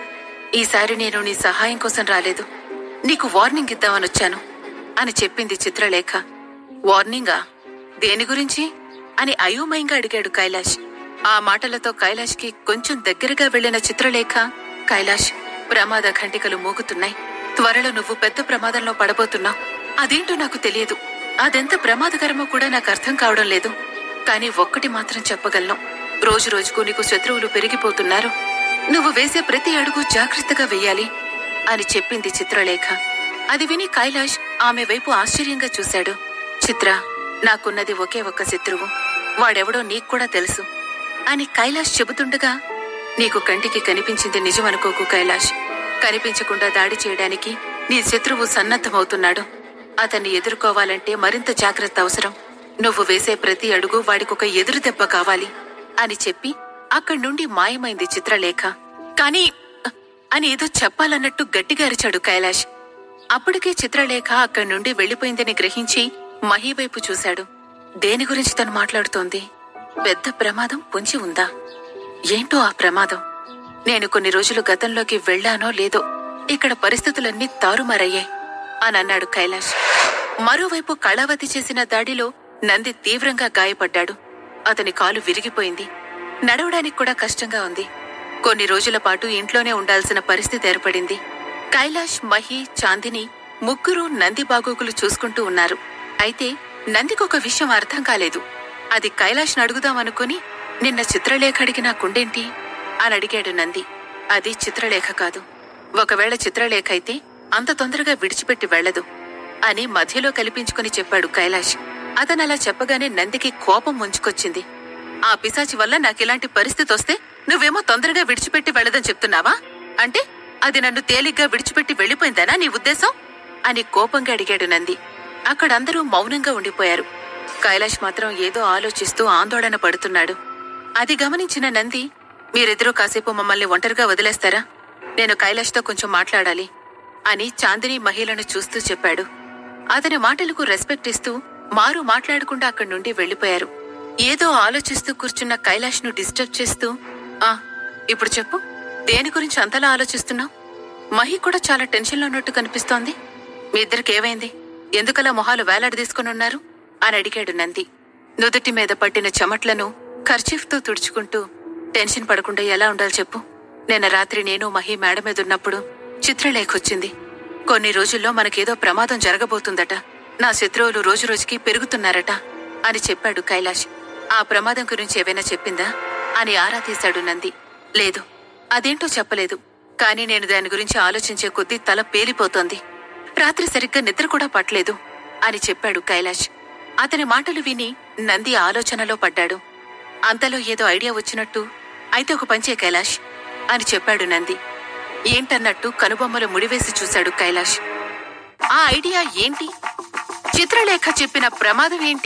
ఈసారి నేను నీ సహాయం కోసం రాలేదు నీకు వార్నింగ్ ఇద్దామనొచ్చాను అని చెప్పింది చిత్రలేఖ వార్నింగా దేని గురించి అని అయోమయంగా అడిగాడు కైలాష్ ఆ మాటలతో కైలాష్కి కొంచెం దగ్గరగా వెళ్లిన చిత్రలేఖ కైలాష్ ప్రమాద ఘంటికలు మోగుతున్నాయి త్వరలో నువ్వు పెద్ద ప్రమాదంలో పడబోతున్నావు అదేంటో నాకు తెలియదు అదెంత ప్రమాదకరమో కూడా నాకు అర్థం కావడం లేదు కానీ ఒక్కటి మాత్రం చెప్పగలను రోజు రోజుకు నీకు శత్రువులు పెరిగిపోతున్నారు నువ్వు వేసే ప్రతి అడుగు జాగ్రత్తగా వెయ్యాలి అని చెప్పింది చిత్రలేఖ అది విని కైలాష్ ఆమె వైపు ఆశ్చర్యంగా చూశాడు చిత్ర నాకున్నది ఒకే ఒక్క శత్రువు వాడెవడో నీకు కూడా తెలుసు అని కైలాష్ చెబుతుండగా నీకు కంటికి కనిపించింది నిజమనుకోకు కైలాష్ కనిపించకుండా దాడి చేయడానికి నీ శత్రువు సన్నద్ధమవుతున్నాడు అతన్ని ఎదుర్కోవాలంటే మరింత జాగ్రత్త అవసరం నువ్వు వేసే ప్రతి అడుగు వాడికొక ఎదురు దెబ్బ కావాలి అని చెప్పి అక్కడి నుండి మాయమైంది చిత్రలేఖ కాని అని ఏదో చెప్పాలన్నట్టు గట్టిగా అరిచాడు కైలాష్ అప్పటికే చిత్రలేఖ అక్కడి నుండి వెళ్లిపోయిందని గ్రహించి మహి వైపు చూశాడు దేని గురించి తను మాట్లాడుతోంది పెద్ద ప్రమాదం పొంచి ఉందా ఏంటో ఆ ప్రమాదం నేను కొన్ని రోజులు గతంలోకి వెళ్ళానో లేదో ఇక్కడ పరిస్థితులన్నీ తారుమారయ్యాయి అని అన్నాడు కైలాష్ మరోవైపు కళావతి చేసిన దాడిలో నంది తీవ్రంగా గాయపడ్డాడు అతని కాలు విరిగిపోయింది నడవడానికి కూడా కష్టంగా ఉంది కొన్ని రోజుల పాటు ఇంట్లోనే ఉండాల్సిన పరిస్థితి ఏర్పడింది కైలాష్ మహి చాందిని ముగ్గురు నంది బాగోగులు చూసుకుంటూ ఉన్నారు అయితే నందికొక విషయం అర్థం కాలేదు అది కైలాష్ను అడుగుదామనుకుని నిన్న చిత్రలేఖ అడిగిన కుండేంటి అని అడిగాడు నంది అది చిత్రలేఖ కాదు ఒకవేళ చిత్రలేఖ అయితే అంత తొందరగా విడిచిపెట్టి వెళ్ళదు అని మధ్యలో కల్పించుకుని చెప్పాడు కైలాష్ అతనలా చెప్పగానే నందికి కోపం ముంచుకొచ్చింది ఆ పిశాచి వల్ల నాకిలాంటి పరిస్థితి వస్తే నువ్వేమో తొందరగా విడిచిపెట్టి వెళ్ళదని చెప్తున్నావా అంటే అది నన్ను తేలిగ్గా విడిచిపెట్టి వెళ్ళిపోయిందనా నీ ఉద్దేశం అని కోపంగా అడిగాడు నంది అక్కడందరూ మౌనంగా ఉండిపోయారు కైలాష్ మాత్రం ఏదో ఆలోచిస్తూ ఆందోళన పడుతున్నాడు అది గమనించిన నంది మీరిద్దరూ కాసేపు మమ్మల్ని ఒంటరిగా వదిలేస్తారా నేను కైలాష్తో కొంచెం మాట్లాడాలి అని చాందిని మహిళను చూస్తూ చెప్పాడు అతని మాటలకు రెస్పెక్ట్ ఇస్తూ మారు మాట్లాడకుండా అక్కడి నుండి వెళ్లిపోయారు ఏదో ఆలోచిస్తూ కూర్చున్న కైలాష్ను డిస్టర్బ్ చేస్తూ ఆ ఇప్పుడు చెప్పు దేని గురించి అంతలా ఆలోచిస్తున్నావు మహి కూడా చాలా టెన్షన్లో ఉన్నట్టు కనిపిస్తోంది మీ ఇద్దరికి ఏమైంది ఎందుకలా మొహాలు వేలాడి తీసుకుని ఉన్నారు అని అడిగాడు నంది నుదుటి మీద పట్టిన చెమట్లను ఖర్చీఫ్తో తుడుచుకుంటూ టెన్షన్ పడకుండా ఎలా ఉండాలి చెప్పు నిన్న రాత్రి నేను మహి మేడ మీద ఉన్నప్పుడు చిత్రలేఖొచ్చింది కొన్ని రోజుల్లో మనకేదో ప్రమాదం జరగబోతుందట నా శత్రువులు రోజురోజుకి పెరుగుతున్నారట అని చెప్పాడు కైలాష్ ఆ ప్రమాదం గురించి ఏవైనా చెప్పిందా అని ఆరా తీశాడు నంది లేదు అదేంటో చెప్పలేదు కానీ నేను దాని గురించి ఆలోచించే కొద్దీ తల పేలిపోతోంది రాత్రి సరిగ్గా నిద్ర కూడా పట్టలేదు అని చెప్పాడు కైలాష్ అతని మాటలు విని నంది ఆలోచనలో పడ్డాడు అంతలో ఏదో ఐడియా వచ్చినట్టు అయితే ఒక పంచే కైలాష్ అని చెప్పాడు నంది ఏంటన్నట్టు కనుబొమ్మలు ముడివేసి చూశాడు కైలాష్ ఆ ఐడియా ఏంటి చిత్రలేఖ చెప్పిన ప్రమాదం ఏంటి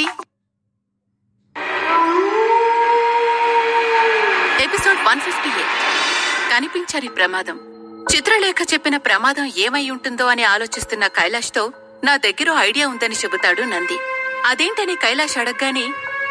ఎపిసోడ్ వన్ ఫిఫ్టీ ఎయిట్ కనిపించని ప్రమాదం చిత్రలేఖ చెప్పిన ప్రమాదం ఏమై ఉంటుందో అని ఆలోచిస్తున్న కైలాష్తో నా దగ్గర ఐడియా ఉందని చెబుతాడు నంది అదేంటని కైలాష్ అడగగానే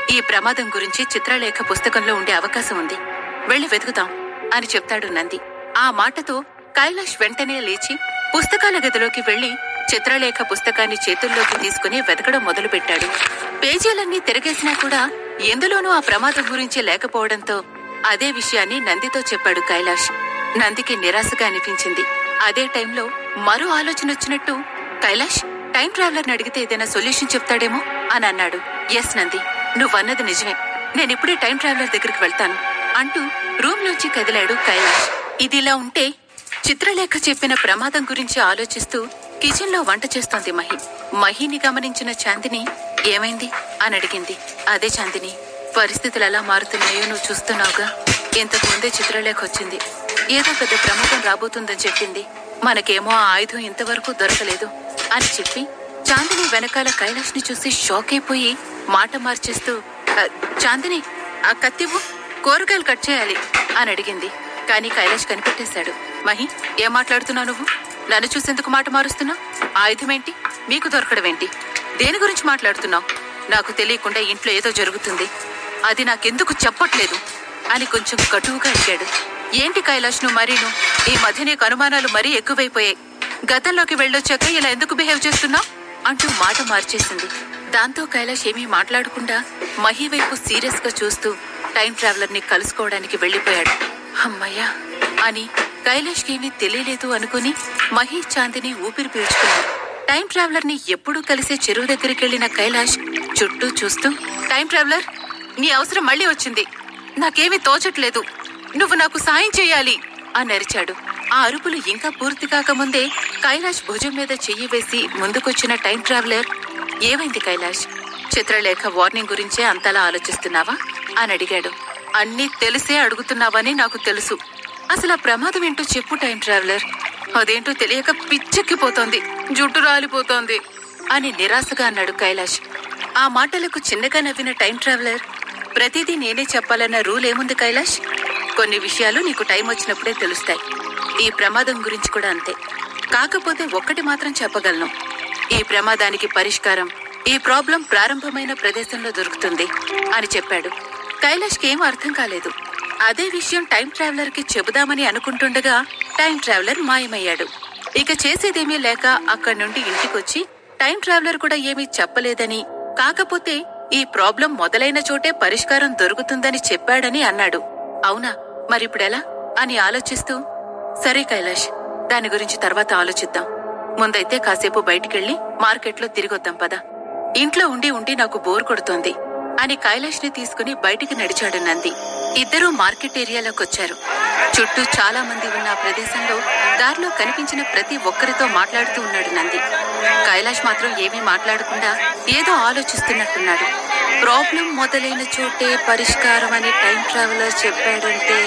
ఈ ప్రమాదం గురించి చిత్రలేఖ పుస్తకంలో ఉండే అవకాశం ఉంది వెళ్లి వెతుకుతాం అని చెప్తాడు నంది ఆ మాటతో కైలాష్ వెంటనే లేచి పుస్తకాల గదిలోకి వెళ్లి చిత్రలేఖ పుస్తకాన్ని చేతుల్లోకి తీసుకుని వెతకడం మొదలుపెట్టాడు పేజీలన్నీ తిరగేసినా కూడా ఎందులోనూ ఆ ప్రమాదం గురించి లేకపోవడంతో అదే విషయాన్ని నందితో చెప్పాడు కైలాష్ నందికి నిరాశగా అనిపించింది అదే టైంలో మరో ఆలోచన వచ్చినట్టు కైలాష్ టైం ట్రావెలర్ని అడిగితే ఏదైనా సొల్యూషన్ చెప్తాడేమో అని అన్నాడు ఎస్ నంది నువ్వన్నది నిజమే నేనిప్పుడే టైం ట్రావెలర్ దగ్గరికి వెళ్తాను అంటూ రూమ్ నుంచి కదిలాడు కైలాష్ ఇదిలా ఉంటే చిత్రలేఖ చెప్పిన ప్రమాదం గురించి ఆలోచిస్తూ కిచెన్ లో వంట చేస్తోంది మహి మహిని గమనించిన చాందిని ఏమైంది అని అడిగింది అదే చాందిని పరిస్థితులు ఎలా మారుతున్నాయో నువ్వు చూస్తున్నావుగా ఇంతకు ముందే చిత్రలేఖ వచ్చింది ఏదో పెద్ద ప్రమాదం రాబోతుందని చెప్పింది మనకేమో ఆ ఆయుధం ఇంతవరకు దొరకలేదు అని చెప్పి చాందిని వెనకాల కైలాష్ ని చూసి షాక్ అయిపోయి మాట మార్చేస్తూ "ఆ, చాందిని ఆ కత్తివ్వు కూరగాయలు కట్ చేయాలి అని అడిగింది కానీ కైలాష్ కనిపెట్టేశాడు మహి ఏం మాట్లాడుతున్నావు నువ్వు నన్ను చూసేందుకు మాట మారుస్తున్నావు ఆయుధమేంటి మీకు దొరకడమేంటి దేని గురించి మాట్లాడుతున్నావు నాకు తెలియకుండా ఇంట్లో ఏదో జరుగుతుంది అది నాకెందుకు చెప్పట్లేదు అని కొంచెం కటువుగా అడిగాడు ఏంటి కైలాష్ నువ్వు మరీను ఈ మధ్య నీకు అనుమానాలు మరీ ఎక్కువైపోయాయి గతంలోకి వెళ్ళొచ్చాక ఇలా ఎందుకు బిహేవ్ చేస్తున్నావు అంటూ మాట మార్చేసింది దాంతో కైలాష్ ఏమీ మాట్లాడకుండా మహి వైపు సీరియస్ గా చూస్తూ టైం ట్రావెలర్ ని కలుసుకోవడానికి వెళ్లిపోయాడు అమ్మయ్యా అని కైలాష్ ఏమీ తెలియలేదు అనుకుని మహి చాందిని ఊపిరి పీల్చుకున్నాడు టైం ట్రావెలర్ ని ఎప్పుడూ కలిసే చెరువు దగ్గరికి వెళ్లిన కైలాష్ చుట్టూ చూస్తూ టైం ట్రావెలర్ నీ అవసరం మళ్ళీ వచ్చింది నాకేమీ తోచట్లేదు నువ్వు నాకు సాయం చేయాలి అని అరిచాడు ఆ అరుపులు ఇంకా పూర్తి కాకముందే కైలాష్ భుజం మీద చెయ్యి వేసి ముందుకొచ్చిన టైం ట్రావెలర్ ఏమైంది కైలాష్ చిత్రలేఖ వార్నింగ్ గురించే అంతలా ఆలోచిస్తున్నావా అని అడిగాడు అన్నీ తెలిసే అడుగుతున్నావని నాకు తెలుసు అసలు ఆ ప్రమాదం ఏంటో చెప్పు టైం ట్రావెలర్ అదేంటో తెలియక పిచ్చెక్కిపోతోంది జుట్టు రాలిపోతోంది అని నిరాశగా అన్నాడు కైలాష్ ఆ మాటలకు చిన్నగా నవ్విన టైం ట్రావెలర్ ప్రతిదీ నేనే చెప్పాలన్న రూల్ ఏముంది కైలాష్ కొన్ని విషయాలు నీకు టైం వచ్చినప్పుడే తెలుస్తాయి ఈ ప్రమాదం గురించి కూడా అంతే కాకపోతే ఒక్కటి మాత్రం చెప్పగలను ఈ ప్రమాదానికి పరిష్కారం ఈ ప్రాబ్లం ప్రారంభమైన ప్రదేశంలో దొరుకుతుంది అని చెప్పాడు కైలాష్కి ఏం అర్థం కాలేదు అదే విషయం టైం ట్రావెలర్ కి చెబుదామని అనుకుంటుండగా టైం ట్రావెలర్ మాయమయ్యాడు ఇక చేసేదేమీ లేక అక్కడి నుండి ఇంటికొచ్చి టైం ట్రావెలర్ కూడా ఏమీ చెప్పలేదని కాకపోతే ఈ ప్రాబ్లం మొదలైన చోటే పరిష్కారం దొరుకుతుందని చెప్పాడని అన్నాడు అవునా మరిప్పుడెలా అని ఆలోచిస్తూ సరే కైలాష్ దాని గురించి తర్వాత ఆలోచిద్దాం ముందైతే కాసేపు బయటికెళ్ళి మార్కెట్లో తిరిగొద్దాం పద ఇంట్లో ఉండి ఉండి నాకు బోర్ కొడుతోంది అని కైలాష్ ని తీసుకుని బయటికి నడిచాడు నంది ఇద్దరూ మార్కెట్ ఏరియాలోకొచ్చారు చుట్టూ చాలా మంది ఉన్న ఆ ప్రదేశంలో దారిలో కనిపించిన ప్రతి ఒక్కరితో మాట్లాడుతూ ఉన్నాడు నంది కైలాష్ మాత్రం ఏమీ మాట్లాడకుండా ఏదో ఆలోచిస్తున్నట్టున్నాడు ప్రాబ్లం మొదలైన చోటే పరిష్కారం అని టైం ట్రావెలర్ చెప్పాడంటే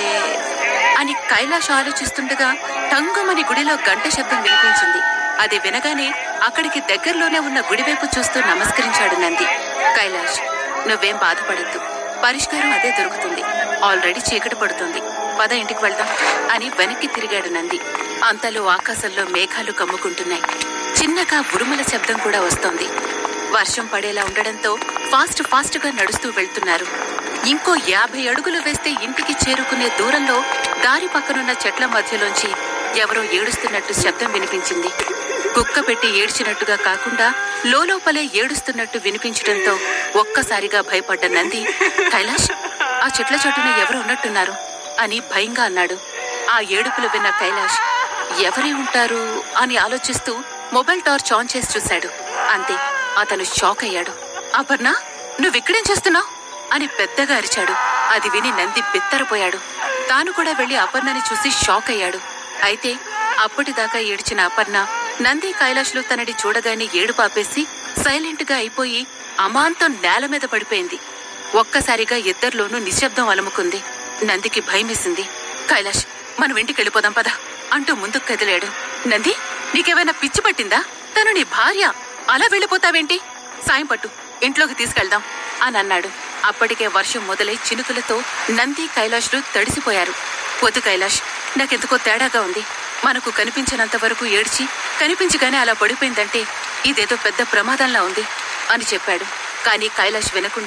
అని కైలాష్ ఆలోచిస్తుండగా టంగుమని గుడిలో గంట శబ్దం వినిపించింది అది వినగానే అక్కడికి దగ్గరలోనే ఉన్న గుడివైపు చూస్తూ నమస్కరించాడు నంది కైలాష్ నువ్వేం బాధపడద్దు పరిష్కారం అదే దొరుకుతుంది ఆల్రెడీ చీకటి పడుతుంది పద ఇంటికి వెళ్దాం అని వెనక్కి తిరిగాడు నంది అంతలో ఆకాశంలో మేఘాలు కమ్ముకుంటున్నాయి చిన్నగా ఉరుముల శబ్దం కూడా వస్తోంది వర్షం పడేలా ఉండడంతో ఫాస్ట్ ఫాస్ట్ గా నడుస్తూ వెళ్తున్నారు ఇంకో యాభై అడుగులు వేస్తే ఇంటికి చేరుకునే దూరంలో దారి పక్కనున్న చెట్ల మధ్యలోంచి ఎవరో ఏడుస్తున్నట్టు శబ్దం వినిపించింది కుక్క పెట్టి ఏడ్చినట్టుగా కాకుండా లోలోపలే ఏడుస్తున్నట్టు వినిపించడంతో ఒక్కసారిగా భయపడ్డ నంది కైలాష్ ఆ చెట్ల చోటున ఎవరు ఉన్నట్టున్నారు అని భయంగా అన్నాడు ఆ ఏడుపులు విన్న కైలాష్ ఎవరి ఉంటారు అని ఆలోచిస్తూ మొబైల్ టార్చ్ ఆన్ చేసి చూశాడు అంతే అతను షాక్ అయ్యాడు అపర్ణ నువ్విక్కడేం చేస్తున్నావు అని పెద్దగా అరిచాడు అది విని నంది బిత్తరపోయాడు తాను కూడా వెళ్లి అపర్ణని చూసి షాక్ అయ్యాడు అయితే అప్పటిదాకా ఏడ్చిన అపర్ణ నంది కైలాష్లో తనని చూడగానే ఏడు పాపేసి సైలెంట్ గా అయిపోయి అమాంతం నేల మీద పడిపోయింది ఒక్కసారిగా ఇద్దరిలోనూ నిశ్శబ్దం అలముకుంది నందికి భయమేసింది కైలాష్ మనం ఇంటికి వెళ్ళిపోదాం పద అంటూ ముందుకు కదిలాడు నంది నీకేమైనా పిచ్చి పట్టిందా తను నీ భార్య అలా వెళ్ళిపోతావేంటి సాయం పట్టు ఇంట్లోకి తీసుకెళ్దాం అని అన్నాడు అప్పటికే వర్షం మొదలై చినుకులతో నంది కైలాష్లు తడిసిపోయారు వద్దు కైలాష్ నాకెందుకో తేడాగా ఉంది మనకు కనిపించినంత వరకు ఏడ్చి కనిపించగానే అలా పడిపోయిందంటే ఇదేదో పెద్ద ప్రమాదంలా ఉంది అని చెప్పాడు కానీ కైలాష్ వినకుండా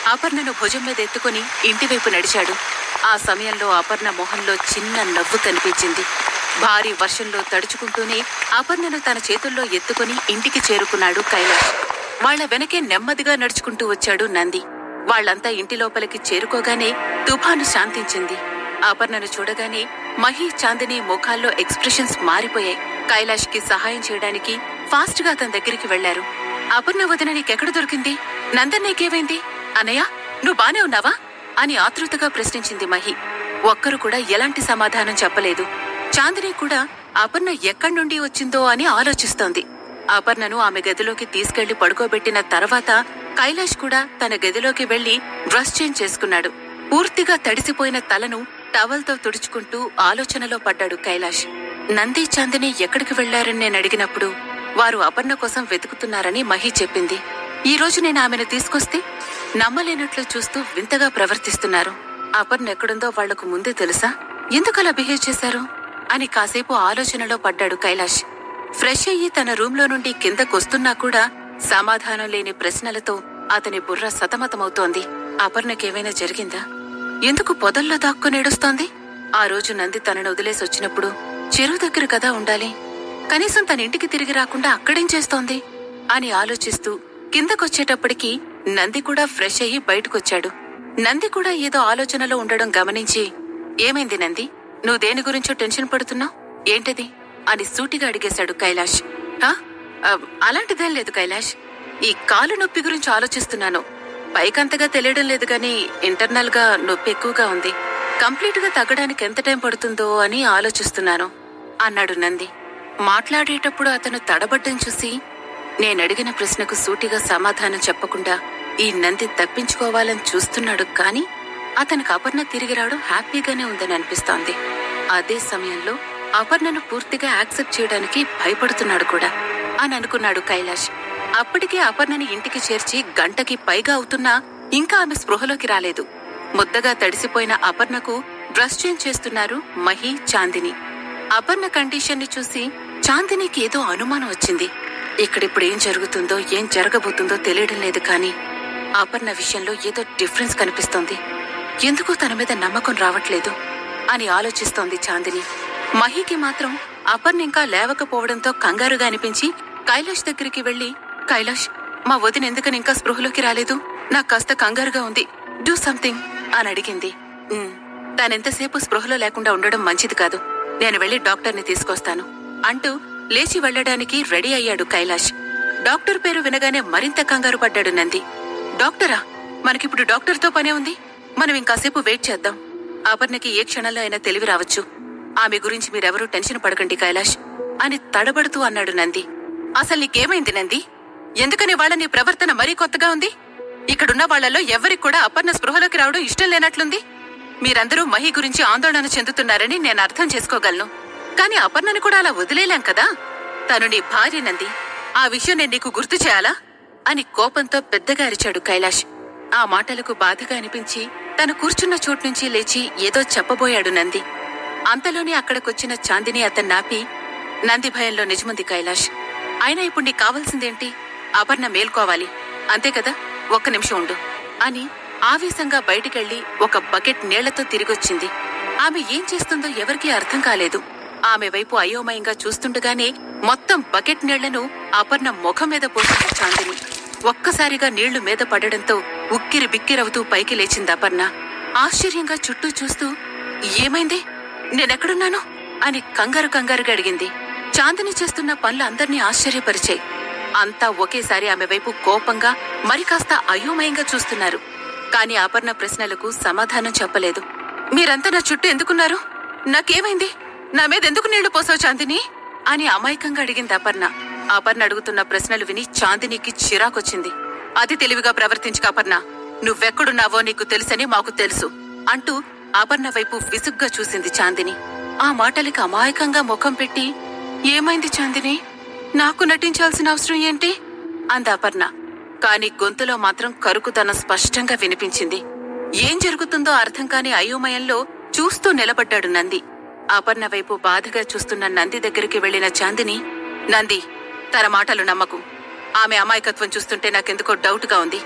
అపర్ణను భుజం మీద ఎత్తుకుని ఇంటివైపు నడిచాడు ఆ సమయంలో అపర్ణ మొహంలో చిన్న నవ్వు కనిపించింది భారీ వర్షంలో తడుచుకుంటూనే అపర్ణను తన చేతుల్లో ఎత్తుకుని ఇంటికి చేరుకున్నాడు కైలాష్ వాళ్ళ వెనకే నెమ్మదిగా నడుచుకుంటూ వచ్చాడు నంది వాళ్ళంతా ఇంటి లోపలికి చేరుకోగానే తుఫాను శాంతించింది అపర్ణను చూడగానే మహి చాందిని ముఖాల్లో ఎక్స్ప్రెషన్స్ మారిపోయాయి కైలాష్ కి సహాయం చేయడానికి ఫాస్ట్ గా అతని దగ్గరికి వెళ్లారు అపర్ణ వదిన నీకెక్కడ దొరికింది నందన్ నీకేమైంది అన్నయ్య నువ్వు బానే ఉన్నావా అని ఆతృతగా ప్రశ్నించింది మహి ఒక్కరు కూడా ఎలాంటి సమాధానం చెప్పలేదు చాందిని కూడా అపర్ణ ఎక్కడి నుండి వచ్చిందో అని ఆలోచిస్తోంది అపర్ణను ఆమె గదిలోకి తీసుకెళ్లి పడుకోబెట్టిన తర్వాత కైలాష్ కూడా తన గదిలోకి వెళ్లి డ్రెస్ చేంజ్ చేసుకున్నాడు పూర్తిగా తడిసిపోయిన తలను టవల్తో తుడుచుకుంటూ ఆలోచనలో పడ్డాడు కైలాష్ నంది చాందిని ఎక్కడికి వెళ్లారని నేను అడిగినప్పుడు వారు అపర్ణ కోసం వెతుకుతున్నారని మహి చెప్పింది ఈ రోజు నేను ఆమెను తీసుకొస్తే నమ్మలేనట్లు చూస్తూ వింతగా ప్రవర్తిస్తున్నారు అపర్ణ ఎక్కడుందో వాళ్లకు ముందే తెలుసా ఎందుకలా బిహేవ్ చేశారు అని కాసేపు ఆలోచనలో పడ్డాడు కైలాష్ ఫ్రెష్ అయ్యి తన రూంలో నుండి కిందకొస్తున్నా కూడా సమాధానం లేని ప్రశ్నలతో అతని బుర్ర సతమతమవుతోంది అపర్ణకేమైనా జరిగిందా ఎందుకు పొదల్లో దాక్కునేడుస్తోంది ఆ రోజు నంది తనను వదిలేసి వచ్చినప్పుడు చెరువు దగ్గర కదా ఉండాలి కనీసం తన ఇంటికి తిరిగి రాకుండా అక్కడేం చేస్తోంది అని ఆలోచిస్తూ కిందకొచ్చేటప్పటికి నంది కూడా ఫ్రెష్ అయ్యి బయటకొచ్చాడు నంది కూడా ఏదో ఆలోచనలో ఉండడం గమనించి ఏమైంది నంది నువ్వు దేని గురించో టెన్షన్ పడుతున్నావు ఏంటది అని సూటిగా అడిగేశాడు కైలాష్ "ఆ? ఆ, అలాంటిదేం లేదు కైలాష్ ఈ కాలు నొప్పి గురించి ఆలోచిస్తున్నాను పైకంతగా తెలియడం లేదు గాని ఇంటర్నల్ గా నొప్పి ఎక్కువగా ఉంది కంప్లీట్ గా తగ్గడానికి ఎంత టైం పడుతుందో అని ఆలోచిస్తున్నాను అన్నాడు నంది మాట్లాడేటప్పుడు అతను తడబడ్డం చూసి నేనడిగిన ప్రశ్నకు సూటిగా సమాధానం చెప్పకుండా ఈ నంది తప్పించుకోవాలని చూస్తున్నాడు కాని అతనికి అపర్ణ తిరిగి రావడం హ్యాపీగానే ఉందని అనిపిస్తోంది అదే సమయంలో అపర్ణను పూర్తిగా యాక్సెప్ట్ చేయడానికి భయపడుతున్నాడు కూడా అని అనుకున్నాడు కైలాష్ అప్పటికే అపర్ణని ఇంటికి చేర్చి గంటకి పైగా అవుతున్నా ఇంకా ఆమె స్పృహలోకి రాలేదు ముద్దగా తడిసిపోయిన అపర్ణకు డ్రెస్ చేంజ్ చేస్తున్నారు మహి చాందిని అపర్ణ కండిషన్ ని చూసి చాందినికి ఏదో అనుమానం వచ్చింది ఇక్కడిప్పుడు ఏం జరుగుతుందో ఏం జరగబోతుందో తెలియడం లేదు కానీ అపర్ణ విషయంలో ఏదో డిఫరెన్స్ కనిపిస్తోంది ఎందుకు తన మీద నమ్మకం రావట్లేదు అని ఆలోచిస్తోంది చాందిని మహికి మాత్రం అపర్ణ ఇంకా లేవకపోవడంతో కంగారుగా అనిపించి కైలాష్ దగ్గరికి వెళ్లి కైలాష్ మా వదిన ఎందుకని ఇంకా స్పృహలోకి రాలేదు నాకు కాస్త కంగారుగా ఉంది డూ సంథింగ్ అని అడిగింది "ఉమ్, తానెంతసేపు స్పృహలో లేకుండా ఉండడం మంచిది కాదు నేను వెళ్లి డాక్టర్ని తీసుకొస్తాను అంటూ లేచి వెళ్లడానికి రెడీ అయ్యాడు కైలాష్ డాక్టర్ పేరు వినగానే మరింత కంగారు పడ్డాడు నంది డాక్టరా మనకిప్పుడు డాక్టర్తో పనే ఉంది మనం ఇంకాసేపు వెయిట్ చేద్దాం అపర్ణకి ఏ క్షణంలో అయినా తెలివి రావచ్చు ఆమె గురించి మీరెవరూ టెన్షన్ పడకండి కైలాష్ అని తడబడుతూ అన్నాడు నంది అసలు నీకేమైంది నంది ఎందుకని వాళ్ళ నీ ప్రవర్తన మరీ కొత్తగా ఉంది ఇక్కడున్న వాళ్ళలో ఎవరికి కూడా అపర్ణ స్పృహలోకి రావడం ఇష్టం లేనట్లుంది మీరందరూ మహి గురించి ఆందోళన చెందుతున్నారని నేను అర్థం చేసుకోగలను కానీ అపర్ణని కూడా అలా వదిలేలాం కదా తను నీ భార్య నంది ఆ విషయం నేను నీకు గుర్తు చేయాలా అని కోపంతో పెద్దగా అరిచాడు కైలాష్ ఆ మాటలకు బాధగా అనిపించి తను కూర్చున్న చోటు నుంచి లేచి ఏదో చెప్పబోయాడు నంది అంతలోనే అక్కడికొచ్చిన చాందిని అతన్ని నాపి నంది భయంలో నిజముంది కైలాష్ అయినా ఇప్పుడు నీకు కావాల్సిందేంటి అపర్ణ మేల్కోవాలి అంతే కదా ఒక్క నిమిషం ఉండు అని ఆవేశంగా బయటికెళ్లి ఒక బకెట్ నీళ్లతో తిరిగొచ్చింది ఆమె ఏం చేస్తుందో ఎవరికీ అర్థం కాలేదు ఆమె వైపు అయోమయంగా చూస్తుండగానే మొత్తం బకెట్ నీళ్లను అపర్ణ ముఖం మీద పోసింది చాందిని ఒక్కసారిగా నీళ్లు మీద పడడంతో ఉక్కిరి బిక్కిరవుతూ పైకి లేచింది అపర్ణ ఆశ్చర్యంగా చుట్టూ చూస్తూ ఏమైంది నేనెక్కడున్నాను అని కంగారు కంగారుగా అడిగింది చాందిని చేస్తున్న పనులు అందర్నీ ఆశ్చర్యపరిచాయి అంతా ఒకేసారి ఆమె వైపు కోపంగా మరి కాస్త అయోమయంగా చూస్తున్నారు కాని అపర్ణ ప్రశ్నలకు సమాధానం చెప్పలేదు మీరంతా నా చుట్టూ ఎందుకున్నారు నాకేమైంది నా మీద ఎందుకు నీళ్లు పోసావు చాందిని అని అమాయకంగా అడిగింది అపర్ణ అపర్ణ అడుగుతున్న ప్రశ్నలు విని చాందినికి చిరాకొచ్చింది అతి తెలివిగా ప్రవర్తించుక అపర్ణ నువ్వెక్కడున్నావో నీకు తెలుసని మాకు తెలుసు అంటూ అపర్ణ వైపు విసుగ్గా చూసింది చాందిని ఆ మాటలకి అమాయకంగా ముఖం పెట్టి ఏమైంది చాందిని నాకు నటించాల్సిన అవసరం ఏంటి అంది అపర్ణ కాని గొంతులో మాత్రం కరుకుతనం స్పష్టంగా వినిపించింది ఏం జరుగుతుందో అర్థం కాని అయోమయంలో చూస్తూ నిలబడ్డాడు నంది అపర్ణ వైపు బాధగా చూస్తున్న నంది దగ్గరికి వెళ్లిన చాందిని నంది తన మాటలు నమ్మకు ఆమె అమాయకత్వం చూస్తుంటే నాకెందుకో డౌట్గా ఉంది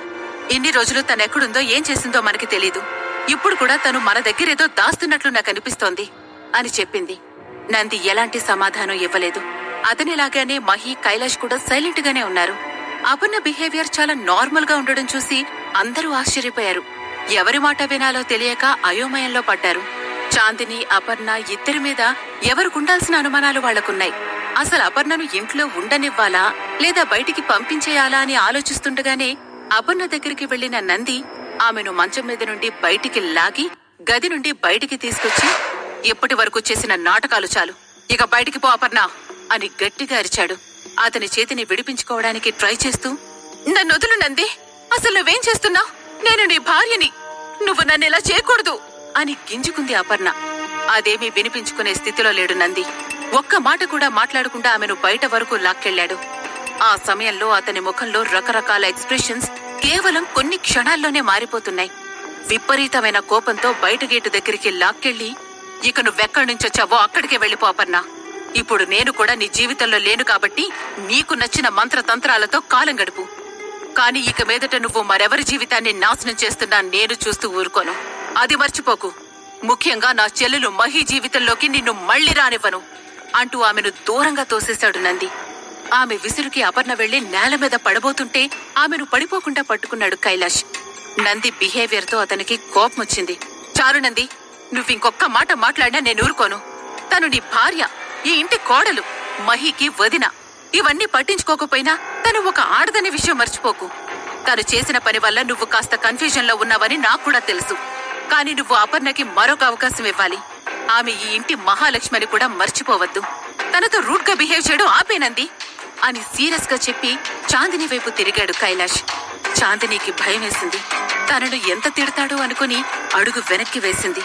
ఇన్ని రోజులు తనెక్కడుందో ఏం చేసిందో మనకి తెలీదు ఇప్పుడు కూడా తను మన దగ్గరేదో దాస్తున్నట్లు నాకు అనిపిస్తోంది అని చెప్పింది నంది ఎలాంటి సమాధానం ఇవ్వలేదు అతనిలాగానే మహి కైలాష్ కూడా సైలెంట్ గానే ఉన్నారు అపర్ణ బిహేవియర్ చాలా నార్మల్ గా ఉండడం చూసి అందరూ ఆశ్చర్యపోయారు ఎవరి మాట వినాలో తెలియక అయోమయంలో పడ్డారు చాందిని అపర్ణ ఇద్దరి మీద ఎవరికుండాల్సిన అనుమానాలు వాళ్లకున్నాయి అసలు అపర్ణను ఇంట్లో ఉండనివ్వాలా లేదా బయటికి పంపించేయాలా అని ఆలోచిస్తుండగానే అపర్ణ దగ్గరికి వెళ్లిన నంది ఆమెను మంచం మీద నుండి బయటికి లాగి గది నుండి బయటికి తీసుకొచ్చి ఇప్పటి వరకు చేసిన నాటకాలు చాలు ఇక బయటికి పో అపర్ణ అని గట్టిగా అరిచాడు అతని చేతిని విడిపించుకోవడానికి ట్రై చేస్తూ నన్ను వదులు నంది అసలు నువ్వేం చేస్తున్నావు నేను నీ భార్యని నువ్వు నన్ను ఇలా చేయకూడదు అని గింజుకుంది అపర్ణ అదేమీ వినిపించుకునే స్థితిలో లేడు నంది ఒక్క మాట కూడా మాట్లాడకుండా ఆమెను బయట వరకు లాక్కెళ్లాడు ఆ సమయంలో అతని ముఖంలో రకరకాల ఎక్స్ప్రెషన్స్ కేవలం కొన్ని క్షణాల్లోనే మారిపోతున్నాయి విపరీతమైన కోపంతో బయట గేటు దగ్గరికి లాక్కెళ్లి ఇక నువ్వెక్కడి నుంచొచ్చావో అక్కడికే వెళ్ళిపో అపర్ణ ఇప్పుడు నేను కూడా నీ జీవితంలో లేను కాబట్టి నీకు నచ్చిన మంత్రతంత్రాలతో కాలం గడుపు కాని ఇక మీదట నువ్వు మరెవరి జీవితాన్ని నాశనం చేస్తున్నా నేను చూస్తూ ఊరుకోను అది మర్చిపోకు ముఖ్యంగా నా చెల్లెలు మహి జీవితంలోకి నిన్ను మళ్ళీ రానివ్వను అంటూ ఆమెను దూరంగా తోసేశాడు నంది ఆమె విసురుకి అపర్ణ వెళ్లి నేల మీద పడబోతుంటే ఆమెను పడిపోకుండా పట్టుకున్నాడు కైలాష్ నంది బిహేవియర్ తో అతనికి కోపం వచ్చింది చాలు నంది నువ్వింకొక్క మాట మాట్లాడినా నేను ఊరుకోను తను నీ భార్య ఈ ఇంటి కోడలు మహికి వదిన ఇవన్నీ పట్టించుకోకపోయినా తను ఒక ఆడదనే విషయం మర్చిపోకు తను చేసిన పని వల్ల నువ్వు కాస్త కన్ఫ్యూజన్ లో ఉన్నావని నాకు కూడా తెలుసు కానీ నువ్వు అపర్ణకి మరొక అవకాశం ఇవ్వాలి ఆమె ఈ ఇంటి మహాలక్ష్మి అని కూడా మర్చిపోవద్దు తనతో రూట్ గా బిహేవ్ చేయడం ఆపేనంది అని సీరియస్ గా చెప్పి చాందిని వైపు తిరిగాడు కైలాష్ చాందినికి భయం వేసింది తనను ఎంత తిడతాడో అనుకుని అడుగు వెనక్కి వేసింది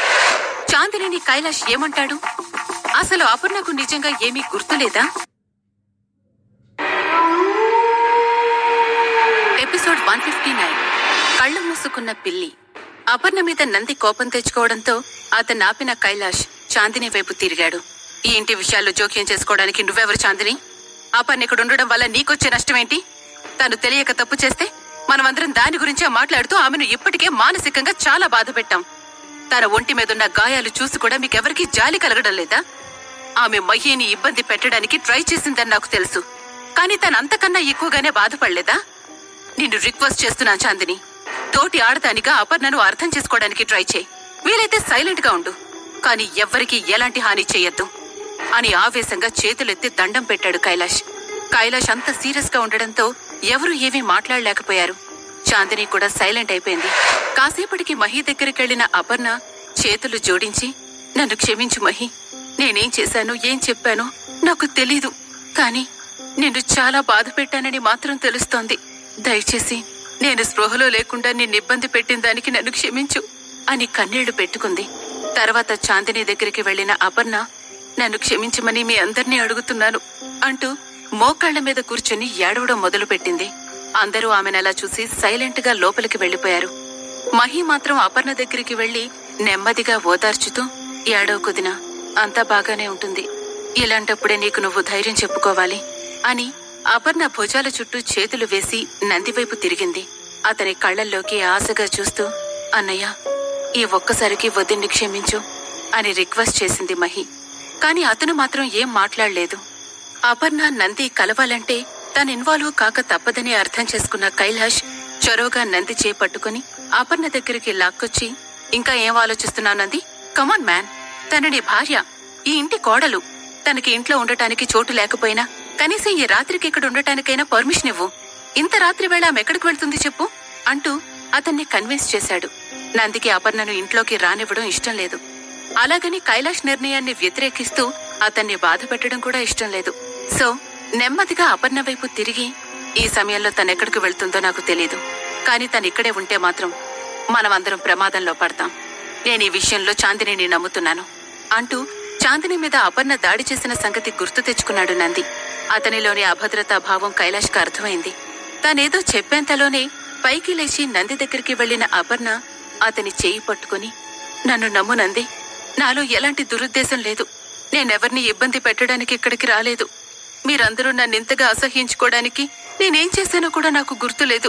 చాందినిని కైలాష్ ఏమంటాడు అసలు అపర్ణకు నిజంగా ఏమీ గుర్తులేదా ఎపిసోడ్ వన్ ఫిఫ్టీ నైన్ కళ్ళు మూసుకున్న పిల్లి అపర్ణ మీద నంది కోపం తెచ్చుకోవడంతో అతను ఆపిన కైలాష్ చాందిని వైపు తిరిగాడు ఈ ఇంటి విషయాల్లో జోక్యం చేసుకోవడానికి నువ్వెవరు చాందిని అపర్ణ ఇక్కడ ఉండడం వల్ల నీకొచ్చే నష్టమేంటి తను తెలియక తప్పు చేస్తే మనమందరం దాని గురించే మాట్లాడుతూ ఆమెను ఇప్పటికే మానసికంగా చాలా బాధ పెట్టాం తన ఒంటి మీదున్న గాయాలు చూసి కూడా మీకెవరికీ జాలి కలగడం లేదా ఆమె మహిని ఇబ్బంది పెట్టడానికి ట్రై చేసిందని నాకు తెలుసు కానీ తను అంతకన్నా ఎక్కువగానే బాధపడలేదా నిన్ను రిక్వెస్ట్ చేస్తున్నాను చాందిని తోటి ఆడదానిగా అపర్ణను అర్థం చేసుకోవడానికి ట్రై చేయి వీలైతే సైలెంట్ గా ఉండు కానీ ఎవ్వరికీ ఎలాంటి హాని చెయ్యొద్దు అని ఆవేశంగా చేతులెత్తి దండం పెట్టాడు కైలాష్ కైలాష్ అంత సీరియస్ గా ఉండడంతో ఎవరూ ఏమీ మాట్లాడలేకపోయారు చాందిని కూడా సైలెంట్ అయిపోయింది కాసేపటికి మహి దగ్గరికెళ్లిన అపర్ణ చేతులు జోడించి నన్ను క్షమించు మహి నేనేం చేశానో ఏం చెప్పానో నాకు తెలీదు కానీ నిన్ను చాలా బాధ పెట్టానని మాత్రం తెలుస్తోంది దయచేసి నేను స్పృహలో లేకుండా నిన్ను ఇబ్బంది పెట్టిన దానికి నన్ను క్షమించు అని కన్నీళ్లు పెట్టుకుంది తర్వాత చాందిని దగ్గరికి వెళ్లిన అపర్ణ నన్ను క్షమించమని మీ అందర్నీ అడుగుతున్నాను అంటూ మోకాళ్ల మీద కూర్చుని ఏడవడం మొదలుపెట్టింది అందరూ ఆమెనలా చూసి సైలెంట్ గా లోపలికి వెళ్లిపోయారు మహి మాత్రం అపర్ణ దగ్గరికి వెళ్లి నెమ్మదిగా ఓదార్చుతూ ఏడవ కుదిన అంతా బాగానే ఉంటుంది ఇలాంటప్పుడే నీకు నువ్వు ధైర్యం చెప్పుకోవాలి అని అపర్ణ భుజాల చుట్టూ చేతులు వేసి నందివైపు తిరిగింది అతని కళ్ళల్లోకి ఆశగా చూస్తూ అన్నయ్య ఈ ఒక్కసారికి వదిన్ని క్షమించు అని రిక్వెస్ట్ చేసింది మహి కాని అతను మాత్రం ఏం మాట్లాడలేదు అపర్ణ నంది కలవాలంటే తను ఇన్వాల్వ్ కాక తప్పదని అర్థం చేసుకున్న కైలాష్ చొరవగా నంది చేపట్టుకుని అపర్ణ దగ్గరికి లాక్కొచ్చి ఇంకా ఏం ఆలోచిస్తున్నావు నంది కమాన్ మ్యాన్ తన నీ భార్య ఈ ఇంటి కోడలు తనకి ఇంట్లో ఉండటానికి చోటు లేకపోయినా కనీసం ఈ రాత్రికి ఇక్కడ ఉండటానికైనా పర్మిషన్ ఇవ్వు ఇంత రాత్రి వేళ ఆమె ఎక్కడికి వెళ్తుంది చెప్పు అంటూ అతన్ని కన్విన్స్ చేశాడు నందికి అపర్ణను ఇంట్లోకి రానివ్వడం ఇష్టం లేదు అలాగని కైలాష్ నిర్ణయాన్ని వ్యతిరేకిస్తూ అతన్ని బాధ పెట్టడం కూడా ఇష్టం లేదు సో నెమ్మదిగా అపర్ణ వైపు తిరిగి ఈ సమయంలో తనెక్కడికి వెళ్తుందో నాకు తెలీదు కానీ తను ఇక్కడే ఉంటే మాత్రం మనమందరం ప్రమాదంలో పడతాం నేను ఈ విషయంలో చాందినిని నమ్ముతున్నాను అంటూ చాందిని మీద అపర్ణ దాడి చేసిన సంగతి గుర్తు తెచ్చుకున్నాడు నంది అతనిలోని అభద్రతా భావం కైలాష్కి అర్థమైంది తానేదో చెప్పేంతలోనే పైకి లేచి నంది దగ్గరికి వెళ్లిన అపర్ణ అతని చేయి పట్టుకుని నన్ను నమ్ము నంది నాలో ఎలాంటి దురుద్దేశం లేదు నేనెవర్ని ఇబ్బంది పెట్టడానికి ఇక్కడికి రాలేదు మీరందరూ నన్నింతగా అసహ్యించుకోవడానికి నేనేం చేశానో కూడా నాకు గుర్తులేదు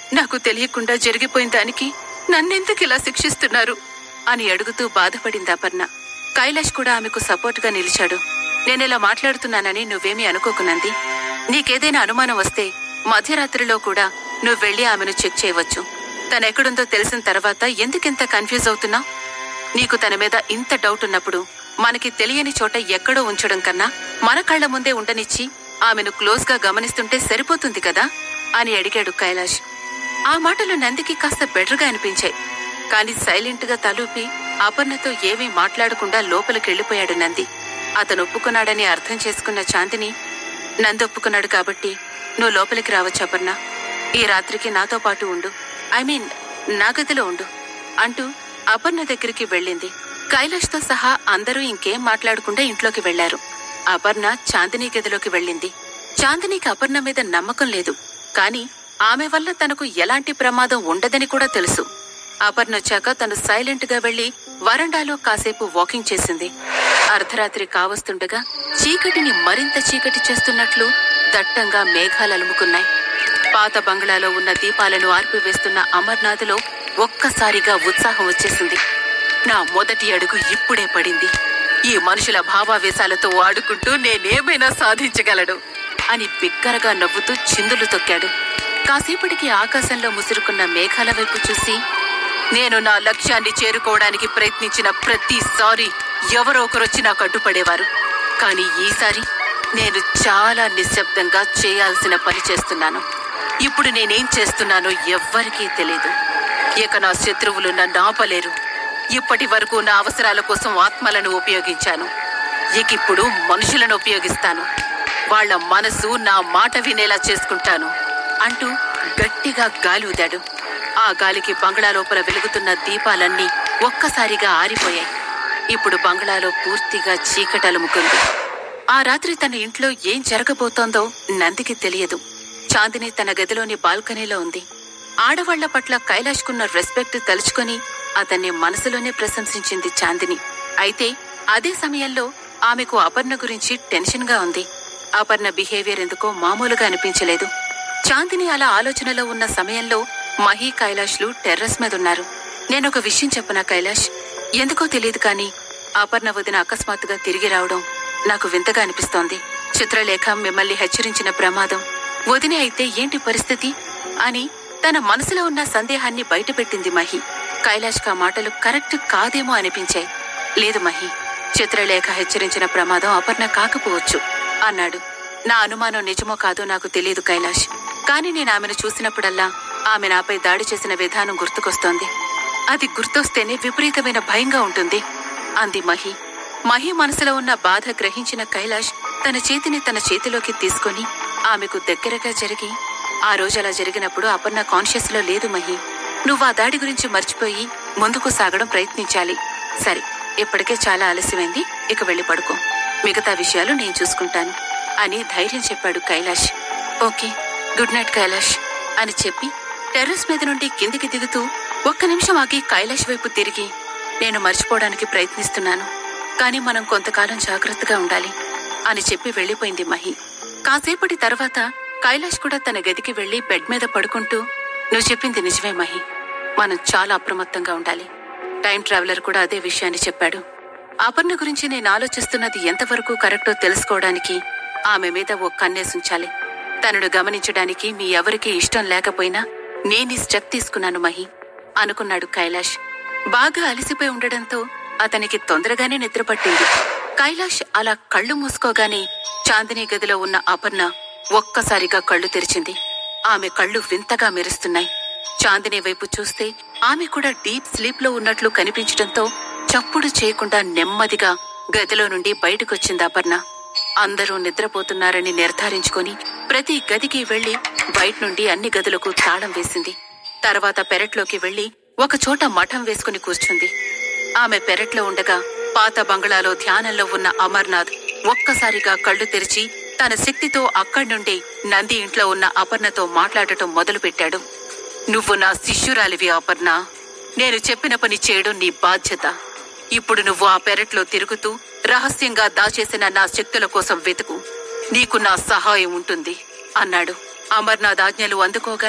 నాకు తెలియకుండా జరిగిపోయిన దానికి నన్నెందుకు ఇలా శిక్షిస్తున్నారు అని అడుగుతూ బాధపడింది అపర్ణ కైలాష్ కూడా ఆమెకు సపోర్టుగా నిలిచాడు నేనిలా మాట్లాడుతున్నానని నువ్వేమీ అనుకోకునంది నీకేదైనా అనుమానం వస్తే మధ్యరాత్రిలో కూడా నువ్వు వెళ్లి ఆమెను చెక్ చేయవచ్చు తనెక్కడుందో తెలిసిన తర్వాత ఎందుకింత కన్ఫ్యూజ్ అవుతున్నా నీకు తన మీద ఇంత డౌట్ ఉన్నప్పుడు మనకి తెలియని చోట ఎక్కడో ఉంచడం కన్నా మన కళ్ళ ముందే ఉండనిచ్చి ఆమెను క్లోజ్ గా గమనిస్తుంటే సరిపోతుంది కదా అని అడిగాడు కైలాష్ ఆ మాటలు నందికి కాస్త బెటర్గా అనిపించాయి కాని సైలెంట్ గా తలూపి అపర్ణతో ఏమీ మాట్లాడకుండా లోపలికెళ్లిపోయాడు నంది అతను ఒప్పుకున్నాడని అర్థం చేసుకున్న చాందిని నంది ఒప్పుకున్నాడు కాబట్టి నువ్వు లోపలికి రావచ్చు అపర్ణ ఈ రాత్రికి నాతో పాటు ఉండు ఐ మీన్ నా గదిలో ఉండు అంటూ అపర్ణ దగ్గరికి వెళ్ళింది కైలాష్తో సహా అందరూ ఇంకేం మాట్లాడకుండా ఇంట్లోకి వెళ్లారు అపర్ణ చాందిని గదిలోకి వెళ్ళింది చాందినికి అపర్ణ మీద నమ్మకం లేదు కాని ఆమె వల్ల తనకు ఎలాంటి ప్రమాదం ఉండదని కూడా తెలుసు అపర్ణ వచ్చాక తను సైలెంట్ గా వెళ్లి వరండాలో కాసేపు వాకింగ్ చేసింది అర్ధరాత్రి కావస్తుండగా చీకటిని మరింత చీకటి చేస్తున్నట్లు దట్టంగా మేఘాలు అలుముకున్నాయి పాత బంగ్లాలో ఉన్న దీపాలను ఆర్పివేస్తున్న అమర్నాథ్లో ఒక్కసారిగా ఉత్సాహం వచ్చేసింది నా మొదటి అడుగు ఇప్పుడే పడింది ఈ మనుషుల భావావేశాలతో ఆడుకుంటూ నేనేమైనా సాధించగలడు అని బిగ్గరగా నవ్వుతూ చిందులు తొక్కాడు కాసేపటికి ఆకాశంలో ముసురుకున్న మేఘాల వైపు చూసి నేను నా లక్ష్యాన్ని చేరుకోవడానికి ప్రయత్నించిన ప్రతిసారి ఎవరో ఒకరొచ్చి నాకు అడ్డుపడేవారు కానీ ఈసారి నేను చాలా నిశ్శబ్దంగా చేయాల్సిన పని చేస్తున్నాను ఇప్పుడు నేనేం చేస్తున్నానో ఎవ్వరికీ తెలీదు ఇక నా శత్రువులు నన్ను ఆపలేరు ఇప్పటి వరకు నా అవసరాల కోసం ఆత్మలను ఉపయోగించాను ఇకిప్పుడు మనుషులను ఉపయోగిస్తాను వాళ్ళ మనసు నా మాట వినేలా చేసుకుంటాను అంటూ గట్టిగా గాలి ఊదాడు ఆ గాలికి బంగ్లా లోపల వెలుగుతున్న దీపాలన్నీ ఒక్కసారిగా ఆరిపోయాయి ఇప్పుడు బంగ్లాలో పూర్తిగా చీకటలుముకుంది ఆ రాత్రి తన ఇంట్లో ఏం జరగబోతోందో నందికి తెలియదు చాందిని తన గదిలోని బాల్కనీలో ఉంది ఆడవాళ్ల పట్ల కైలాష్కున్న రెస్పెక్ట్ తలుచుకొని అతన్ని మనసులోనే ప్రశంసించింది చాందిని అయితే అదే సమయంలో ఆమెకు అపర్ణ గురించి టెన్షన్ గా ఉంది అపర్ణ బిహేవియర్ ఎందుకో మామూలుగా అనిపించలేదు చాందిని అలా ఆలోచనలో ఉన్న సమయంలో మహి కైలాష్లు టెర్రస్ మీద ఉన్నారు నేనొక విషయం చెప్పనా కైలాష్ ఎందుకో తెలియదు కానీ అపర్ణ వదిన అకస్మాత్తుగా తిరిగి రావడం నాకు వింతగా అనిపిస్తోంది చిత్రలేఖ మిమ్మల్ని హెచ్చరించిన ప్రమాదం వదిన అయితే ఏంటి పరిస్థితి అని తన మనసులో ఉన్న సందేహాన్ని బయటపెట్టింది మహి కైలాష్ కా మాటలు కరెక్ట్ కాదేమో అనిపించాయి లేదు మహి చిత్రలేఖ హెచ్చరించిన ప్రమాదం అపర్ణ కాకపోవచ్చు అన్నాడు నా అనుమానం నిజమో కాదో నాకు తెలియదు కైలాష్ కానీ నేను ఆమెను చూసినప్పుడల్లా ఆమె నాపై దాడి చేసిన విధానం గుర్తుకొస్తోంది అది గుర్తొస్తేనే విపరీతమైన భయంగా ఉంటుంది అంది మహి మహి మనసులో ఉన్న బాధ గ్రహించిన కైలాష్ తన చేతిని తన చేతిలోకి తీసుకొని ఆమెకు దగ్గరగా జరిగి ఆ రోజు అలా జరిగినప్పుడు అపర్ణ కాన్షియస్ లో లేదు మహి నువ్వు ఆ దాడి గురించి మర్చిపోయి ముందుకు సాగడం ప్రయత్నించాలి సరే ఇప్పటికే చాలా ఆలస్యమైంది ఇక వెళ్ళి పడుకో మిగతా విషయాలు నేను చూసుకుంటాను అని ధైర్యం చెప్పాడు Kailash okay good night Kailash అని చెప్పి టెర్రస్ మీద నుండి కిందికి దిగుతూ ఒక్క నిమిషం ఆగి కైలాష్ వైపు తిరిగి నేను మర్చిపోవడానికి ప్రయత్నిస్తున్నాను కానీ మనం కొంతకాలం జాగ్రత్తగా ఉండాలి అని చెప్పి వెళ్ళిపోయింది మహి కాసేపటి తర్వాత కైలాష్ కూడా తన గదికి వెళ్లి బెడ్ మీద పడుకుంటూ నువ్వు చెప్పింది నిజమే మహి మనం చాలా అప్రమత్తంగా ఉండాలి టైం ట్రావెలర్ కూడా అదే విషయాన్ని చెప్పాడు అపర్ణ గురించి నేను ఆలోచిస్తున్నది ఎంతవరకు కరెక్టో తెలుసుకోవడానికి ఆమె మీద ఓ కన్నేసుంచాలి తనను గమనించడానికి మీ ఎవరికీ ఇష్టం లేకపోయినా నేను ఈ స్టెప్ తీసుకున్నాను మహి అనుకున్నాడు కైలాష్ బాగా అలసిపోయి ఉండడంతో అతనికి తొందరగానే నిద్రపట్టింది కైలాష్ అలా కళ్ళు మూసుకోగానే చాందిని గదిలో ఉన్న అపర్ణ ఒక్కసారిగా కళ్ళు తెరిచింది ఆమె కళ్ళు వింతగా మెరుస్తున్నాయి చాందిని వైపు చూస్తే ఆమె కూడా డీప్ స్లీప్ లో ఉన్నట్లు కనిపించడంతో చప్పుడు చేయకుండా నెమ్మదిగా గదిలో నుండి బయటకొచ్చింది అపర్ణ అందరూ నిద్రపోతున్నారని నిర్ధారించుకొని ప్రతి గదికి వెళ్లి బయట నుండి అన్ని గదులకు తాళం వేసింది తర్వాత పెరట్లోకి వెళ్లి ఒక చోట మఠం వేసుకుని కూర్చుంది ఆమె పెరట్లో ఉండగా పాత బంగ్లాలో ధ్యానంలో ఉన్న అమర్నాథ్ ఒక్కసారిగా కళ్ళు తెరిచి తన శక్తితో అక్కడి నుండి నంది ఇంట్లో ఉన్న అపర్ణతో మాట్లాడటం మొదలుపెట్టాడు నువ్వు నా శిష్యురాలివి అపర్ణ నేను చెప్పిన పని చేయడం నీ బాధ్యత ఇప్పుడు నువ్వు ఆ పెరట్లో తిరుగుతూ రహస్యంగా దాచేసిన నా శక్తుల కోసం వెతుకు నీకు నా సహాయం ఉంటుంది అన్నాడు అమర్నాథ్ ఆజ్ఞలు అందుకోగానే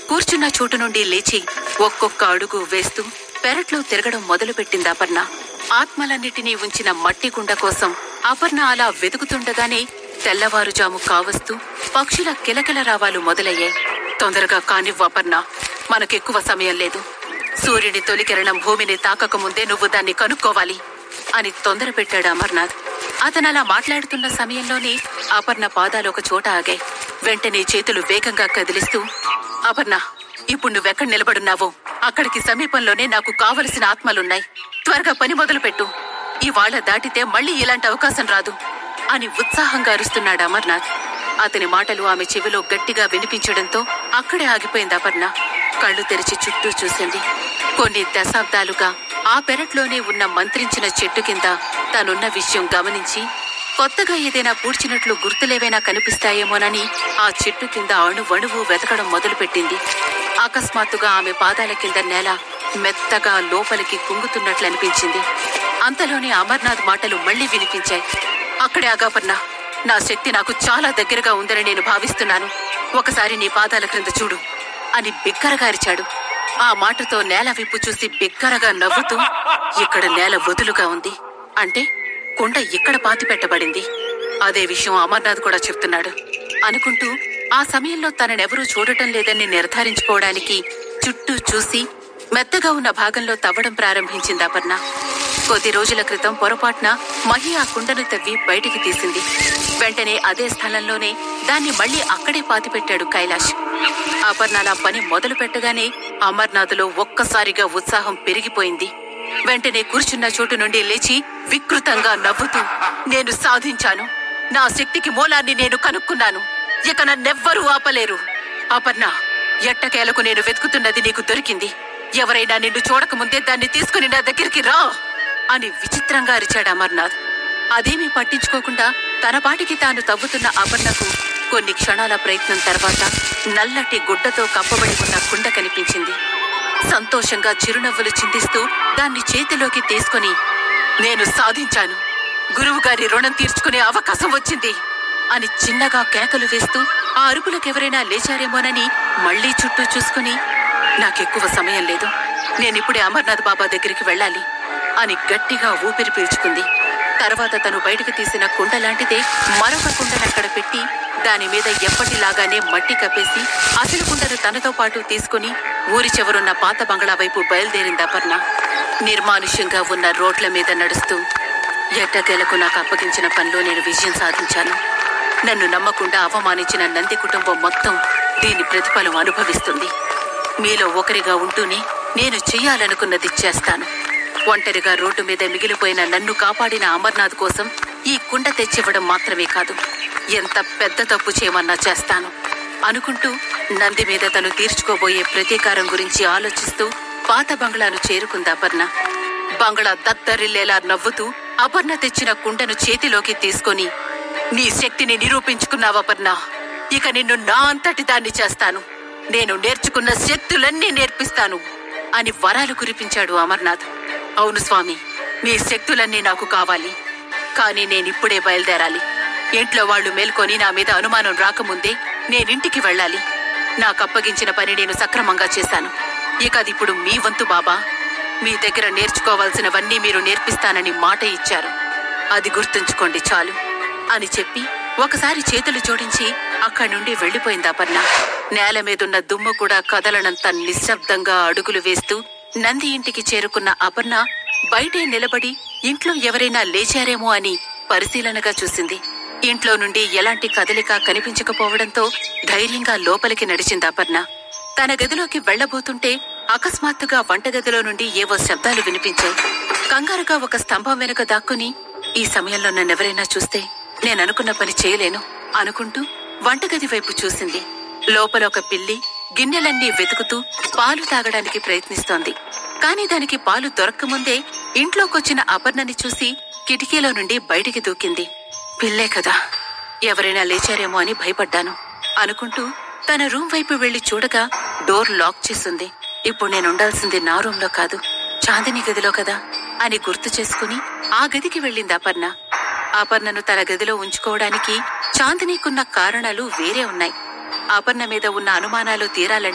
కూర్చున్న చోటు నుండి లేచి ఒక్కొక్క అడుగు వేస్తూ పెరట్లో తిరగడం మొదలుపెట్టింది అపర్ణ ఆత్మలన్నిటినీ ఉంచిన మట్టి కుండ కోసం అపర్ణ అలా వెతుకుతుండగానే తెల్లవారుజాము కావస్తూ పక్షుల కిలకిల రావాలు మొదలయ్యాయి తొందరగా కానివ్వు అపర్ణ మనకెక్కువ సమయం లేదు సూర్యుని తొలికిరణం భూమిని తాకక ముందే నువ్వు దాన్ని కనుక్కోవాలి అని తొందర పెట్టాడు అమర్నాథ్ అతనలా మాట్లాడుతున్న సమయంలోనే అపర్ణ పాదాలు ఒక చోట ఆగాయి వెంటనే చేతులు వేగంగా కదిలిస్తూ అపర్ణ ఇప్పుడు నువ్వెక్కడ నిలబడున్నావో అక్కడికి సమీపంలోనే నాకు కావలసిన ఆత్మలున్నాయి త్వరగా పని మొదలుపెట్టు ఇవాళ దాటితే మళ్ళీ ఇలాంటి అవకాశం రాదు అని ఉత్సాహంగా అరుస్తున్నాడు అమర్నాథ్ అతని మాటలు ఆమె చెవిలో గట్టిగా వినిపించడంతో అక్కడే ఆగిపోయింది అపర్ణ కళ్ళు తెరిచి చుట్టూ చూసింది కొన్ని దశాబ్దాలుగా ఆ పెరట్లోనే ఉన్న మంత్రించిన చెట్టు కింద తానున్న విషయం గమనించి కొత్తగా ఏదైనా పూడ్చినట్లు గుర్తులేవైనా కనిపిస్తాయేమోనని ఆ చెట్టు కింద అణువణువు వెతకడం మొదలుపెట్టింది అకస్మాత్తుగా ఆమె పాదాల కింద నేల మెత్తగా లోపలికి కుంగుతున్నట్లు అనిపించింది అంతలోనే అమర్నాథ్ మాటలు మళ్లీ వినిపించాయి అక్కడే అగాపర్ణ నా శక్తి నాకు చాలా దగ్గరగా ఉందని నేను భావిస్తున్నాను ఒకసారి నీ పాదాల క్రింద చూడు అని బిగ్గరగా అరిచాడు ఆ మాటతో నేల విప్పు చూసి బిగ్గరగా నవ్వుతూ ఇక్కడ నేల వదులుగా ఉంది అంటే కుండ ఇక్కడ పాతి పెట్టబడింది అదే విషయం అమర్నాథ్ కూడా చెప్తున్నాడు అనుకుంటూ ఆ సమయంలో తననెవరూ చూడటం లేదని నిర్ధారించుకోవడానికి చుట్టూ చూసి మెత్తగా ఉన్న భాగంలో తవ్వడం ప్రారంభించింది అపర్ణ కొద్ది రోజుల క్రితం పొరపాటున మహి ఆ కుండను తవ్వి బయటికి తీసింది వెంటనే అదే స్థలంలోనే దాన్ని మళ్ళీ అక్కడే పాతిపెట్టాడు కైలాష్ అపర్ణ అలా పని మొదలు పెట్టగానే అమర్నాథ్లో ఒక్కసారిగా ఉత్సాహం పెరిగిపోయింది వెంటనే కూర్చున్న చోటు నుండి లేచి వికృతంగా నవ్వుతూ నేను సాధించాను నా శక్తికి మూలాన్ని నేను కనుక్కున్నాను ఇక నన్నెవ్వరూ ఆపలేరు అపర్ణ ఎట్టకేలకు నేను వెతుకుతున్నది నీకు దొరికింది ఎవరైనా నిన్ను చూడకముందే దాన్ని తీసుకుని నా దగ్గరికి రా అని విచిత్రంగా అరిచాడు అమర్నాథ్ అదేమీ పట్టించుకోకుండా తన పాటికి తాను తవ్వుతున్న అపర్ణకు కొన్ని క్షణాల ప్రయత్నం తర్వాత నల్లటి గుడ్డతో కప్పబడి ఉన్న కుండ కనిపించింది సంతోషంగా చిరునవ్వులు చిందిస్తూ దాన్ని చేతిలోకి తీసుకొని నేను సాధించాను గురువుగారి రుణం తీర్చుకునే అవకాశం వచ్చింది అని చిన్నగా కేకలు వేస్తూ ఆ అరుపులకెవరైనా లేచారేమోనని మళ్లీ చుట్టూ చూసుకుని నాకెక్కువ సమయం లేదు నేనిప్పుడే అమర్నాథ్ బాబా దగ్గరికి వెళ్ళాలి అని గట్టిగా ఊపిరి పీల్చుకుంది తర్వాత తను బయటకు తీసిన కుండ లాంటిదే మరొక కుండను అక్కడ పెట్టి దాని మీద ఎప్పటిలాగానే మట్టి కప్పేసి అసలు కుండను తనతో పాటు తీసుకుని ఊరి చివరున్న పాత బంగ్లా వైపు బయలుదేరింది అపర్ణ నిర్మానుష్యంగా ఉన్న రోడ్ల మీద నడుస్తూ ఎట్టకేలకు నాకు అప్పగించిన పనిలో నేను విజయం సాధించాను నన్ను నమ్మకుండా అవమానించిన నంది కుటుంబం మొత్తం దీని ప్రతిఫలం అనుభవిస్తుంది మీలో ఒకరిగా ఉంటూనే నేను చెయ్యాలనుకున్నది చేస్తాను ఒంటరిగా రోడ్డు మీద మిగిలిపోయిన నన్ను కాపాడిన అమర్నాథ్ కోసం ఈ కుండ తెచ్చివ్వడం మాత్రమే కాదు ఎంత పెద్ద తప్పు చేయమన్నా చేస్తాను అనుకుంటూ నంది మీద తను తీర్చుకోబోయే ప్రతీకారం గురించి ఆలోచిస్తూ పాత బంగ్లాను చేరుకుంది అపర్ణ బంగ్లా దత్తరిల్లేలా నవ్వుతూ అపర్ణ తెచ్చిన కుండను చేతిలోకి తీసుకొని నీ శక్తిని నిరూపించుకున్నావపర్ణ ఇక నిన్ను నా అంతటి దాన్ని చేస్తాను నేను నేర్చుకున్న శక్తులన్నీ నేర్పిస్తాను అని వరాలు కురిపించాడు అమర్నాథ్ అవును స్వామి మీ శక్తులన్నీ నాకు కావాలి కానీ నేనిప్పుడే బయలుదేరాలి ఇంట్లో వాళ్ళు మేల్కొని నా మీద అనుమానం రాకముందే నేనింటికి వెళ్ళాలి నాకు అప్పగించిన పని నేను సక్రమంగా చేశాను ఇక అది ఇప్పుడు మీ వంతు బాబా మీ దగ్గర నేర్చుకోవాల్సినవన్నీ మీరు నేర్పిస్తానని మాట ఇచ్చారు అది గుర్తుంచుకోండి చాలు అని చెప్పి ఒకసారి చేతులు జోడించి అక్కడి నుండి వెళ్లిపోయింది అపర్ణ నేల మీదున్న దుమ్ము కూడా కదలనంత నిశ్శబ్దంగా అడుగులు వేస్తూ నంది ఇంటికి చేరుకున్న అపర్ణ బయటే నిలబడి ఇంట్లో ఎవరైనా లేచారేమో అని పరిశీలనగా చూసింది ఇంట్లో నుండి ఎలాంటి కదలిక కనిపించకపోవడంతో ధైర్యంగా లోపలికి నడిచింది అపర్ణ తన గదిలోకి వెళ్లబోతుంటే అకస్మాత్తుగా వంటగదిలో నుండి ఏవో శబ్దాలు వినిపించాయి కంగారుగా ఒక స్తంభం వెనుక దాక్కుని ఈ సమయంలో నన్నెవరైనా చూస్తే నేననుకున్న పని చేయలేను అనుకుంటూ వంటగది వైపు చూసింది లోపల ఒక పిల్లి గిన్నెలన్నీ వెతుకుతూ పాలు తాగడానికి ప్రయత్నిస్తోంది కాని దానికి పాలు దొరక్కముందే ఇంట్లోకొచ్చిన అపర్ణని చూసి కిటికీలో నుండి బయటికి దూకింది పిల్లే కదా ఎవరైనా లేచారేమో అని భయపడ్డాను అనుకుంటూ తన రూమ్ వైపు వెళ్లి చూడగా డోర్ లాక్ చేసుంది ఇప్పుడు నేను ఉండాల్సింది నా రూంలో కాదు చాందిని గదిలో కదా అని గుర్తు చేసుకుని ఆ గదికి వెళ్ళింది అపర్ణ అపర్ణను తన గదిలో ఉంచుకోవడానికి చాందినీకున్న కారణాలు వేరే ఉన్నాయి అపర్ణ మీద ఉన్న అనుమానాలు తీరాలంటే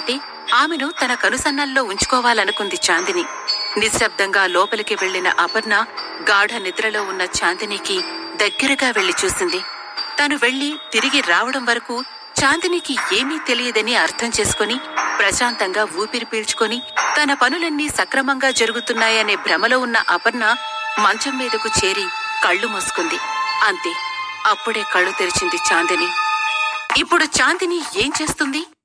ఆమెను తన కనుసన్నల్లో ఉంచుకోవాలనుకుంది చాందిని నిశ్శబ్దంగా లోపలికి వెళ్లిన అపర్ణ గాఢ నిద్రలో ఉన్న చాందినికి దగ్గరగా వెళ్లి చూసింది తను వెళ్లి తిరిగి రావడం వరకు చాందినికి ఏమీ తెలియదని అర్థం చేసుకుని ప్రశాంతంగా ఊపిరి పీల్చుకొని తన పనులన్నీ సక్రమంగా జరుగుతున్నాయనే భ్రమలో ఉన్న అపర్ణ మంచం మీదకు చేరి కళ్ళు మూసుకుంది అంతే అప్పుడే కళ్ళు తెరిచింది చాందిని ఇప్పుడు చాందిని ఏం చేస్తుంది